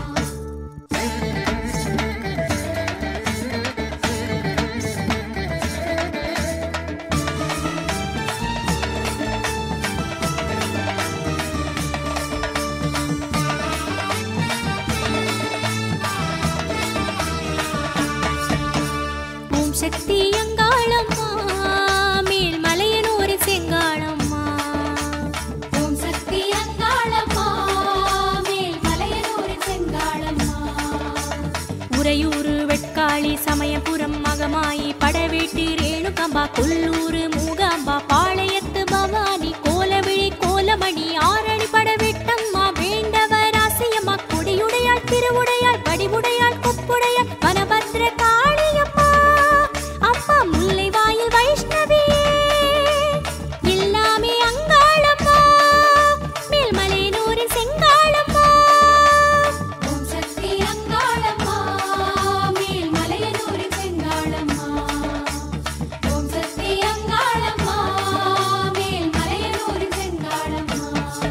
D: ஓம் சக்தி அங்காளம்மா மேல் மலையனூர் செங்காளம்மா
E: ஓம் சக்தி அங்காளம்மா மேல் மலையனூரின் செங்காளம்மா
D: உறையூரு வெட்காளி சமயபுரம் மகமாயி படவேட்டு ரேணுகம்பா கொல்லூரு மூகாம்பா பாளையத்து பவானி கோலவிழி கோலமணி ஆரணி படவேட்டம்மா வேண்டவர் ஆசையம்மா கொடியுடையாள் திருவுடையாள் வடிவுடையாள் கொப்புடையாள் வனபத்ர காளியம்மா அம்மா முல்லை வாயில் வைஷ்ணவியே எல்லாமே அங்காளம்மா மேல்மலையனூரின் செங்காளம்மா
E: ஓம் சக்தி அங்காளம்மா மேல் மலையனூரின் செங்காளம்மா ஓம் சக்தி அங்காளம்மா மேல் மலையனூரின் செங்காளம்மா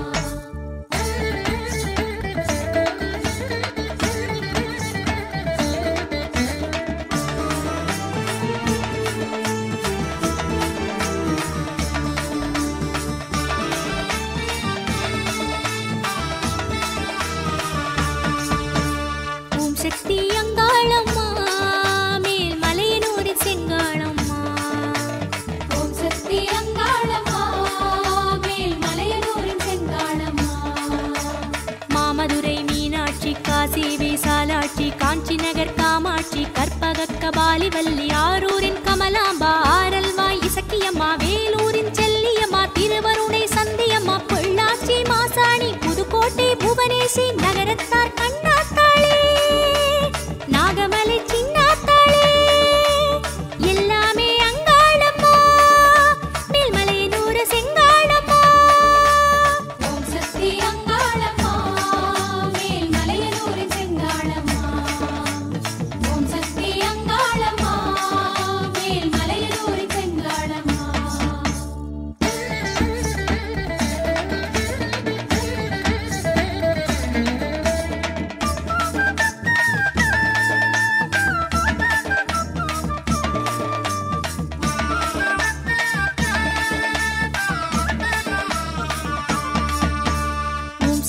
D: ஓம் சக்தி அங்காளம்மா மேல் மலையனூரின் செங்காளம்மா
E: ஓம் சக்தி அங்காளம்மா மேல் மலையனூரின் செங்காளம்மா
D: மாமதுரை மீனாட்சி காசி விசாலாட்சி காஞ்சி நகர் காமாட்சி கற்பக கபாலி வள்ளி ஆரூரின் கமலாம்பா ஆரல்வாய் இசக்கியம்மா வேலூரின் செல்லியம்மா திருவருணை சந்தியம்மா பொள்ளாச்சி மாசாணி புதுக்கோட்டை புவனேசி நகரத்தார் கண்ணாத்தாளே நாகமலை சின்னாத்தாளே எல்லாமே அங்காளம்மா மேல்மலையனூர் செங்காளம்மா
E: ஓம் சக்தி அங்காளம்மா மேல் மலையனூரின் செங்காளம்மா ஓம் சக்தி அங்காளம்மா மேல் மலையனூரின் செங்காளம்மா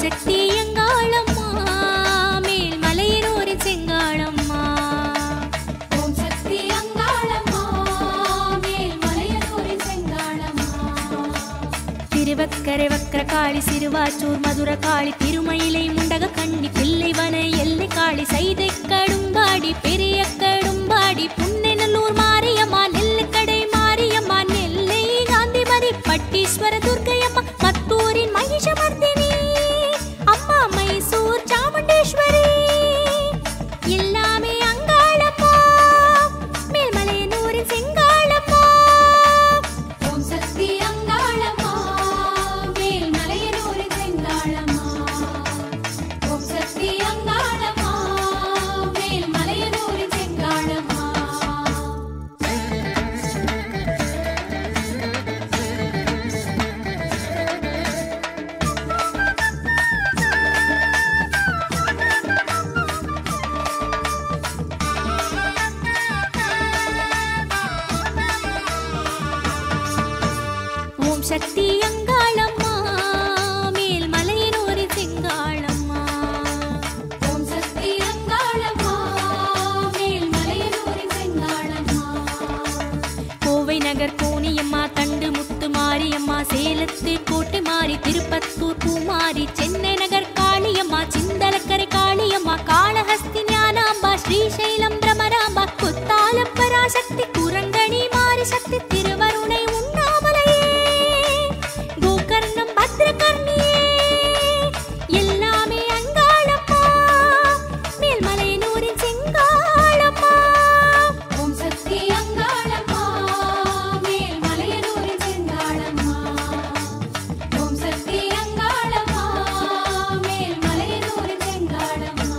D: சக்தி எங்காளம்மா மேல் மலையனூர் செங்காளம்மா
E: ஓம் சக்தி அங்காளம்மா மேல் மலையனூரின் செங்காளம்மா
D: திருவக்கரை வக்கர காளி சிறுவாச்சூர் மதுர காளி திருமயிலை முண்டக கண்ணி பிள்ளைவன எல்லை காளி சைதை கடும்பாடி பெரிய கடும்பாடி புன்னெநல்லூர் மாரியம்மா நெல்லுக்கடை மாரியம்மா நெல்லை காந்திமதி பட்டீஸ்வர துர்க்கையம்மா மத்தூரின் மகிஷமர்த்தினி அம்மா மைசூர் சாமுண்டேஸ்வரி எல்லாமே அங்காளம்மா மேல்மலையனூரின் செங்காளம்மா
E: ஓம் சக்தி அங்காளம்மா மேல் மலையனூரின் செங்காளம்மா ஓம் சக்தி அங்காளம்மா மேல் மலையனூரின் செங்காளம்மா
D: ஓம் சக்தி அங்காளம்மா மேல் மலையனூரி செங்காளம்மா
E: ஓம் சக்தி அங்காளம்மா மேல் மலையனூரின் செங்காளம்மா
D: கோவை நகர் கோணியம்மா தண்டு முத்து மாரியம்மா சேலத்து கோட்டை மாறி திருப்பத்தூர் பூமாரி சென்னை நகர் காளியம்மா சிந்தலக்கரை காளியம்மா காளஹஸ்தி ஞானாம்பா ஸ்ரீசைலம் பிரமராம்பா குத்தாலம் பராசக்தி குரங்கணி மாரி சக்தி திருவருணை உண்ணாமலையே கோகர்ணம் பத்ரகர்ணியே எல்லாமே அங்காளம்மா மேல்மலையனூரின் செங்காளம்மா
E: ஓம் சக்தி அங்காளம்மா மேல் மலையனூரின் செங்காளம்மா ஓம் சக்தி அங்காளம்மா மேல் மலையனூரின் செங்காளம்மா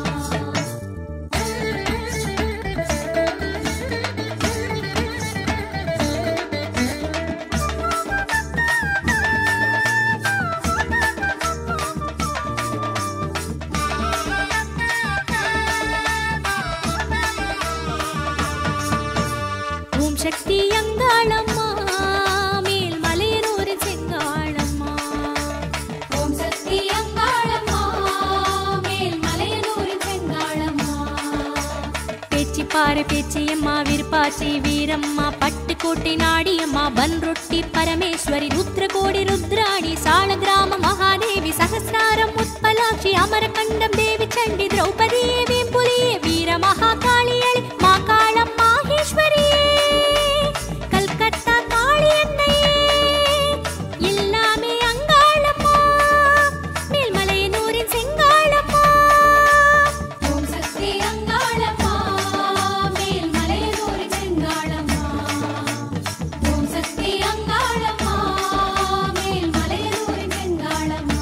D: ஓம் சக்தி அங்காளம்மா மேல் மலையனூர் செங்காளம்மா
E: ஓம் சக்தி அங்காளம்மா மேல் மலையனூரின் செங்காளம்மா
D: பேச்சிப்பாறை பேச்சியம்மா விருப்பாச்சி வீரம்மா பட்டுக்கோட்டை நாடியம்மா பன்ரொட்டி பரமேஸ்வரி ருத்ரகோடி ருத்ராணி சால கிராம மகாதேவி சகசிராரம் உத்பலாட்சி அமரகண்டம் தேவி சண்டி திரௌபதியே வேம்புலியே வீர மகாகாளியளி மாகாளம் மாகேஸ்வரியே கல்கத்தா காளி அன்னையே எல்லாமே அங்காளம்மா மேல்மலையனூரின் செங்காளம்மா
E: ஓம் சக்தி அங்காளம்மா மேல் மலையனூரின் செங்காளம்மா ஓம் சக்தி அங்காளம்மா மேல் மலையனூரின் செங்காளம்மா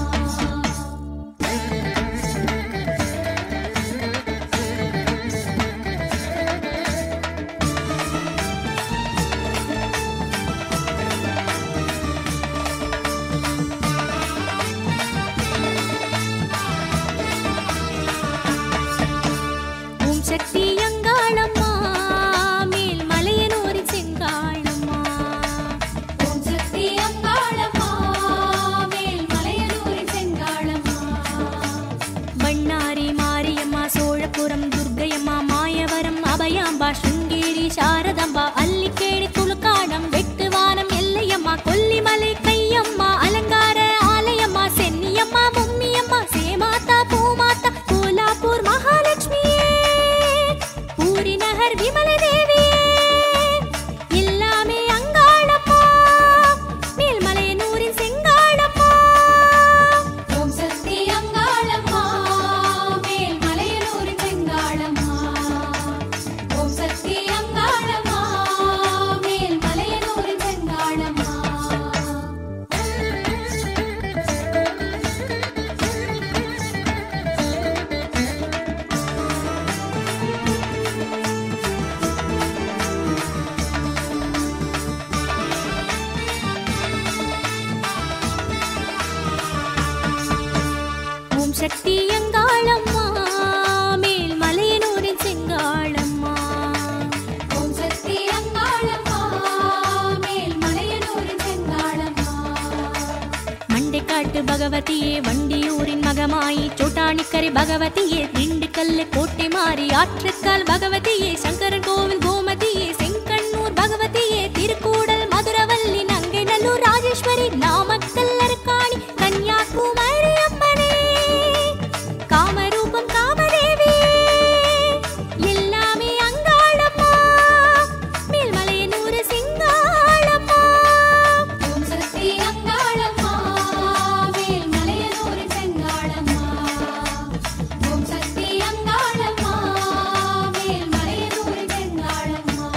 D: ஓம் சக்தி அங்காளம்மா மேல் மலையனூரி செங்காளம்மா
E: ஓம் சக்தி அங்காளம்மா மேல் மலையனூரின் செங்காளம்மா
D: பண்ணாரி மாரியம்மா சோழபுரம் துர்க்கையம்மா மாயவரம் அபயாம்பா சுங்கேரி சாரதாம்பா அல்லிக்கேணி துளுக்காடம் வெட்டுவானம் எல்லையம்மா கொல்லிமலை கையம்மா அலங்கார ஆலயம்மா சென்னியம்மா மும்மியம்மா சேமாத்தா பூமாத்தா கோலாப்பூர் மகாலட்சுமியே பூரி நகர் விமல தேவியே எல்லாமே அங்காளம்மா மேல்மலையனூரின் செங்காளம்மா
E: ஓம் சக்தி அங்காளம்மா மேல் மலையனூரின் செங்காளம்மா ஓம் சக்தி அங்காளம்மா மேல் மலையனூரின் செங்காளம்மா
D: ஓம் சக்தி அங்காளம்மா மேல் மலையனூரின் செங்காளம்மா
E: ஓம் சக்தி அங்காளம்மா மேல் மலையனூரின் செங்காளம்மா
D: மண்டைக்கா விளையாட்டு பகவதியே வண்டியூரின் மகமாயி சோட்டாணிக்கரை பகவதியே திண்டுக்கல்ல கோட்டை மாறி ஆற்றுக்கால் பகவதியே சங்கரன் கோவில் கோமதியே செங்கண்ணூர் பகவதியே திருக்கூடல் மதுரவல்லி நங்கை நல்லூர் ராஜேஸ்வரி நாமக்கல் அருக்காணி கன்னியாகுமரி அம்மனே காமரூபம் காமதேவி எல்லாமே அங்காளம்மா மேல்மலையனூர் சிங்காளம்மா
E: ஓம் சக்தி அங்காளம்மா மேல்மலையனூர் செங்காளம்மா ஓம் சக்தி அங்காளம்மா மேல்மலையனூர் செங்காளம்மா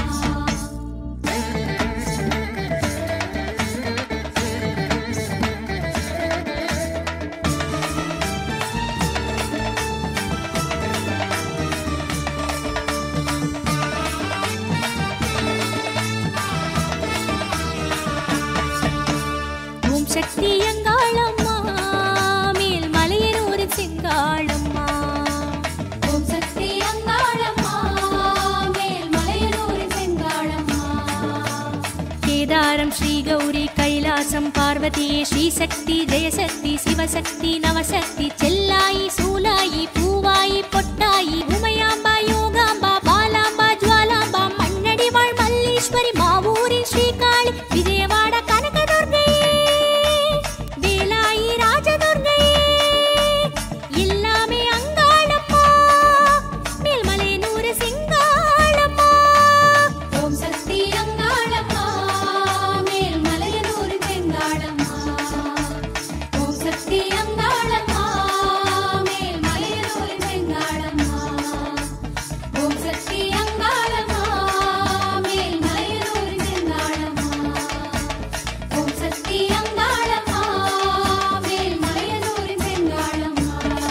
D: ஓம் சக்தி அங்காளம்மா மேல்மலையனூர் சிங்காளம்மா
E: ஓம் சக்தி அங்காளம்மா மேல்மலையனூர் செங்காளம்மா
D: கேதாரம் ஸ்ரீ கௌரி கைலாசம் பார்வதியே ஸ்ரீசக்தி ஜெயசக்தி சிவசக்தி நவசக்தி செல்லாயி சூலாயி பூவாயி பொட்டாயி உமையாம்பா யோகாம்பா பாலாம்பா ஜுவாலாம்பா மண்ணடி வாழ் மல்லீஸ்வரி மாவூரி ஸ்ரீகாளி விஜயவாட கனகதுர்கையே வேலாயி ராஜதுர்கையே எல்லாமே அங்காளம்மா மேல்மலையனூர் சிங்காளம்மா
E: ஓம் சக்தி அங்காளம்மா மேல்மலையனூர் செங்காளம்மா ஓம் சக்தி அங்காளம்மா மேல்மலையனூர் செங்காளம்மா ஓம் சக்தி அங்காளம்மா மேல்மலையனூர் செங்காளம்மா ஓம் சக்தி அங்காளம்மா மேல்மலையனூர் செங்காளம்மா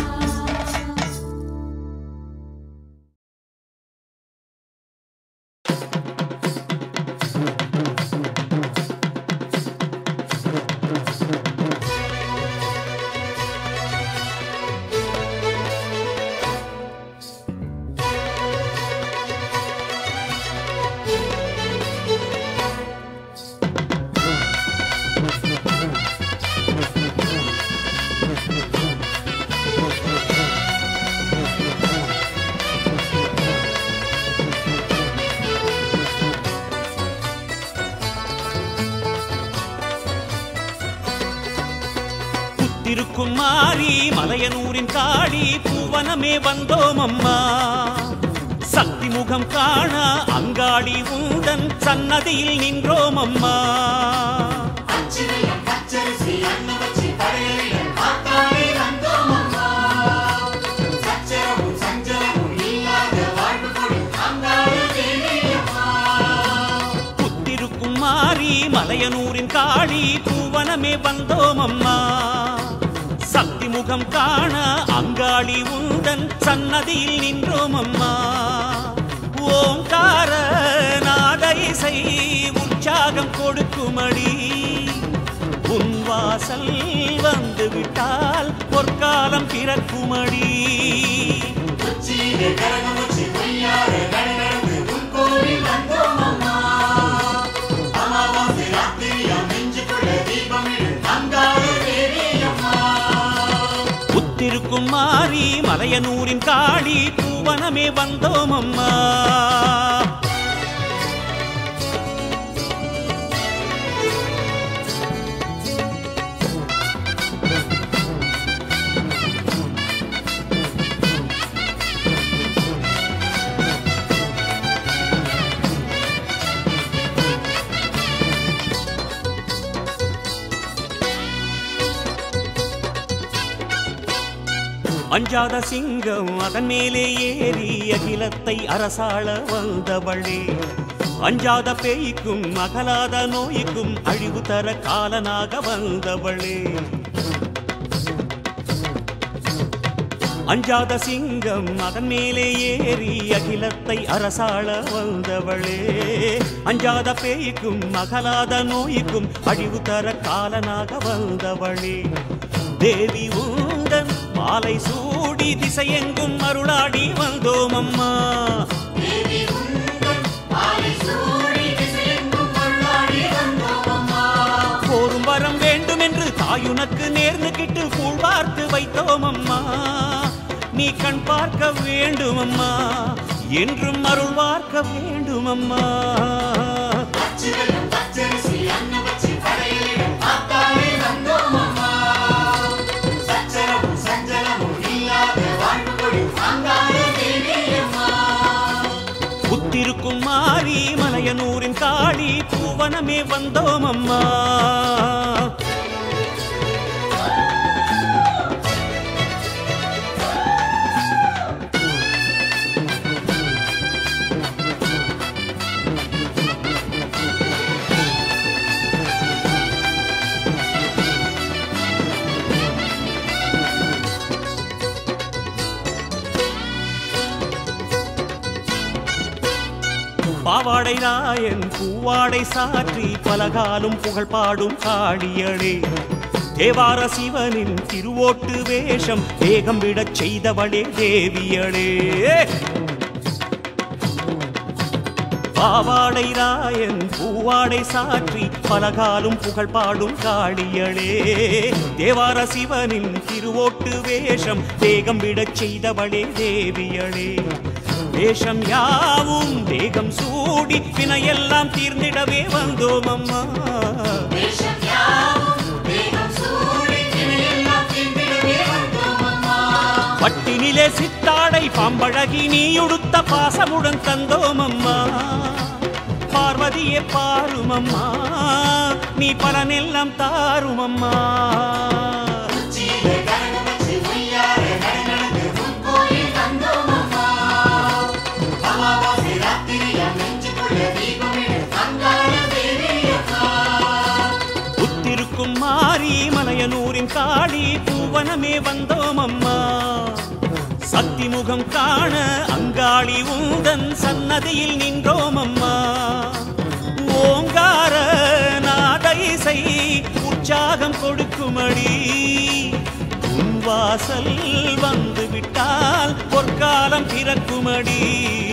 A: புத்திருக்கும் மாறி மலையனூரின் காளி பூவனமே வந்தோம் அம்மா சக்தி முகம் காண அங்காளி உந்தன் சன்னதியில் நின்றோம் அம்மா
B: அச்சிலையும் பச்சரிசி அன்னம் வச்சு படையலிலும் காத்தாடி வந்தோம் அம்மா சச்சரவும் சஞ்சலமும் இல்லாத வாழ்வு கொடு அங்காளி தேவி அம்மா
A: புத்திருக்கும் மாறி மலையனூரின் காளி பூவனமே வந்தோம் அம்மா சக்தி முகம் காண அங்காளி உந்தன் சன்னதியில் நின்றோம் அம்மா ஓங்கார நாத இசை உற்சாகம் கொடுக்குமடி உன் வாசல் வந்து விட்டால் பொற்காலம் பிறக்குமடி
B: உச்சியிலே கரகம் வச்சு பொய்யார நடை நடந்து உன் கோவில் வந்தோம் அம்மா அமாவாசை ராத்திரியா நெஞ்சுக்குள்ள தீபமிடு அங்காளி தேவி அம்மா
A: புத்திருக்கும் மாறி மலையனூரின் காளி பூவனமே வந்தோம் அம்மா அஞ்சாத சிங்கம் அதன் மேலே ஏறி அகிலத்தை அரசாள வந்தவளே அஞ்சாத பேய்க்கும் அகலாத நோய்க்கும் அழிவு தர காலனாக வந்தவளே அஞ்சாத சிங்கம் அதன் மேலே ஏறி அகிலத்தை அரசாள வந்தவளே அஞ்சாத பேய்க்கும் அகலாத நோய்க்கும் அழிவு தர காலனாக வந்தவளே தேவி உந்தன் மாலை சூடி திசையெங்கும் அருளாடி வந்தோம் அம்மா
B: தேவி உந்தன் மாலை சூடி திசையெங்கும் அருளாடி வந்தோம் அம்மா
A: போரும் வரம் வேண்டும் என்று தாயுனக்கு நேர்ந்துகிட்டு கூழ் பார்த்து வைத்தோம் அம்மா நீ கண் பார்க்க வேண்டும் அம்மா என்றும் அருள் பார்க்க வேண்டும் அம்மா
B: பச்சிலையும் பச்சரிசி அன்ன வச்சு படையலிடும் ஆத்தாளே வந்தோம் அம்மா சச்சரவும் சஞ்சலமும் இல்லாத வாழ்வு கொடு அங்காள தேவி அம்மா
A: புத்திருக்கும் மாறி மலையனூரின் காளி பூவனமே வந்தோம் அம்மா பாவாடை ராயன் பூவாடை சாற்றி பலகாலும் புகழ் பாடும் காளியளே தேவார சிவனின் திருவோட்டு வேஷம் வேகம் விடச் செய்தவளே தேவியளே பாவாடை ராயன் பூவாடை சாற்றி பலகாலும் புகழ் பாடும் காளியளே தேவார சிவனின் திருவோட்டு வேஷம் வேகம் விடச் செய்தவளே தேவியளே வேஷம் யாவும் வேகம் சூடி வினையெல்லாம் தீர்ந்திடவே வந்தோம் அம்மா
B: வேஷம் யாவும் தேகம் சூடி இணையெல்லாம் தீண்டிடவே வந்தோம் அம்மா
A: பட்டினிலே சித்தாடை பாம்பழகி நீ உடுத்த பாசமுடன் தந்தோம் அம்மா பார்வதியே பாரும் அம்மா நீ பலனெல்லாம் தாரும் அம்மா
B: உச்சியிலே கரகம் வச்சு உய்யார நடை நடந்து உன் கோயில் வந்தோம் அம்மா அமாவாசை ராத்திரியா நெஞ்சுக்குள்ள தீபமிடு அங்காள தேவி அம்மா
A: புத்திருக்கும் மாறி மலையனூரின் காளி பூவனமே வந்தோம் அம்மா சக்தி முகம் காண அங்காளி உந்தன் சன்னதியில் நின்றோம் அம்மா ஓங்கார நாதைசை உற்சாகம் கொடுக்குமடி உன் வாசல் வந்து விட்டால் பொற்காலம் பிறக்குமடி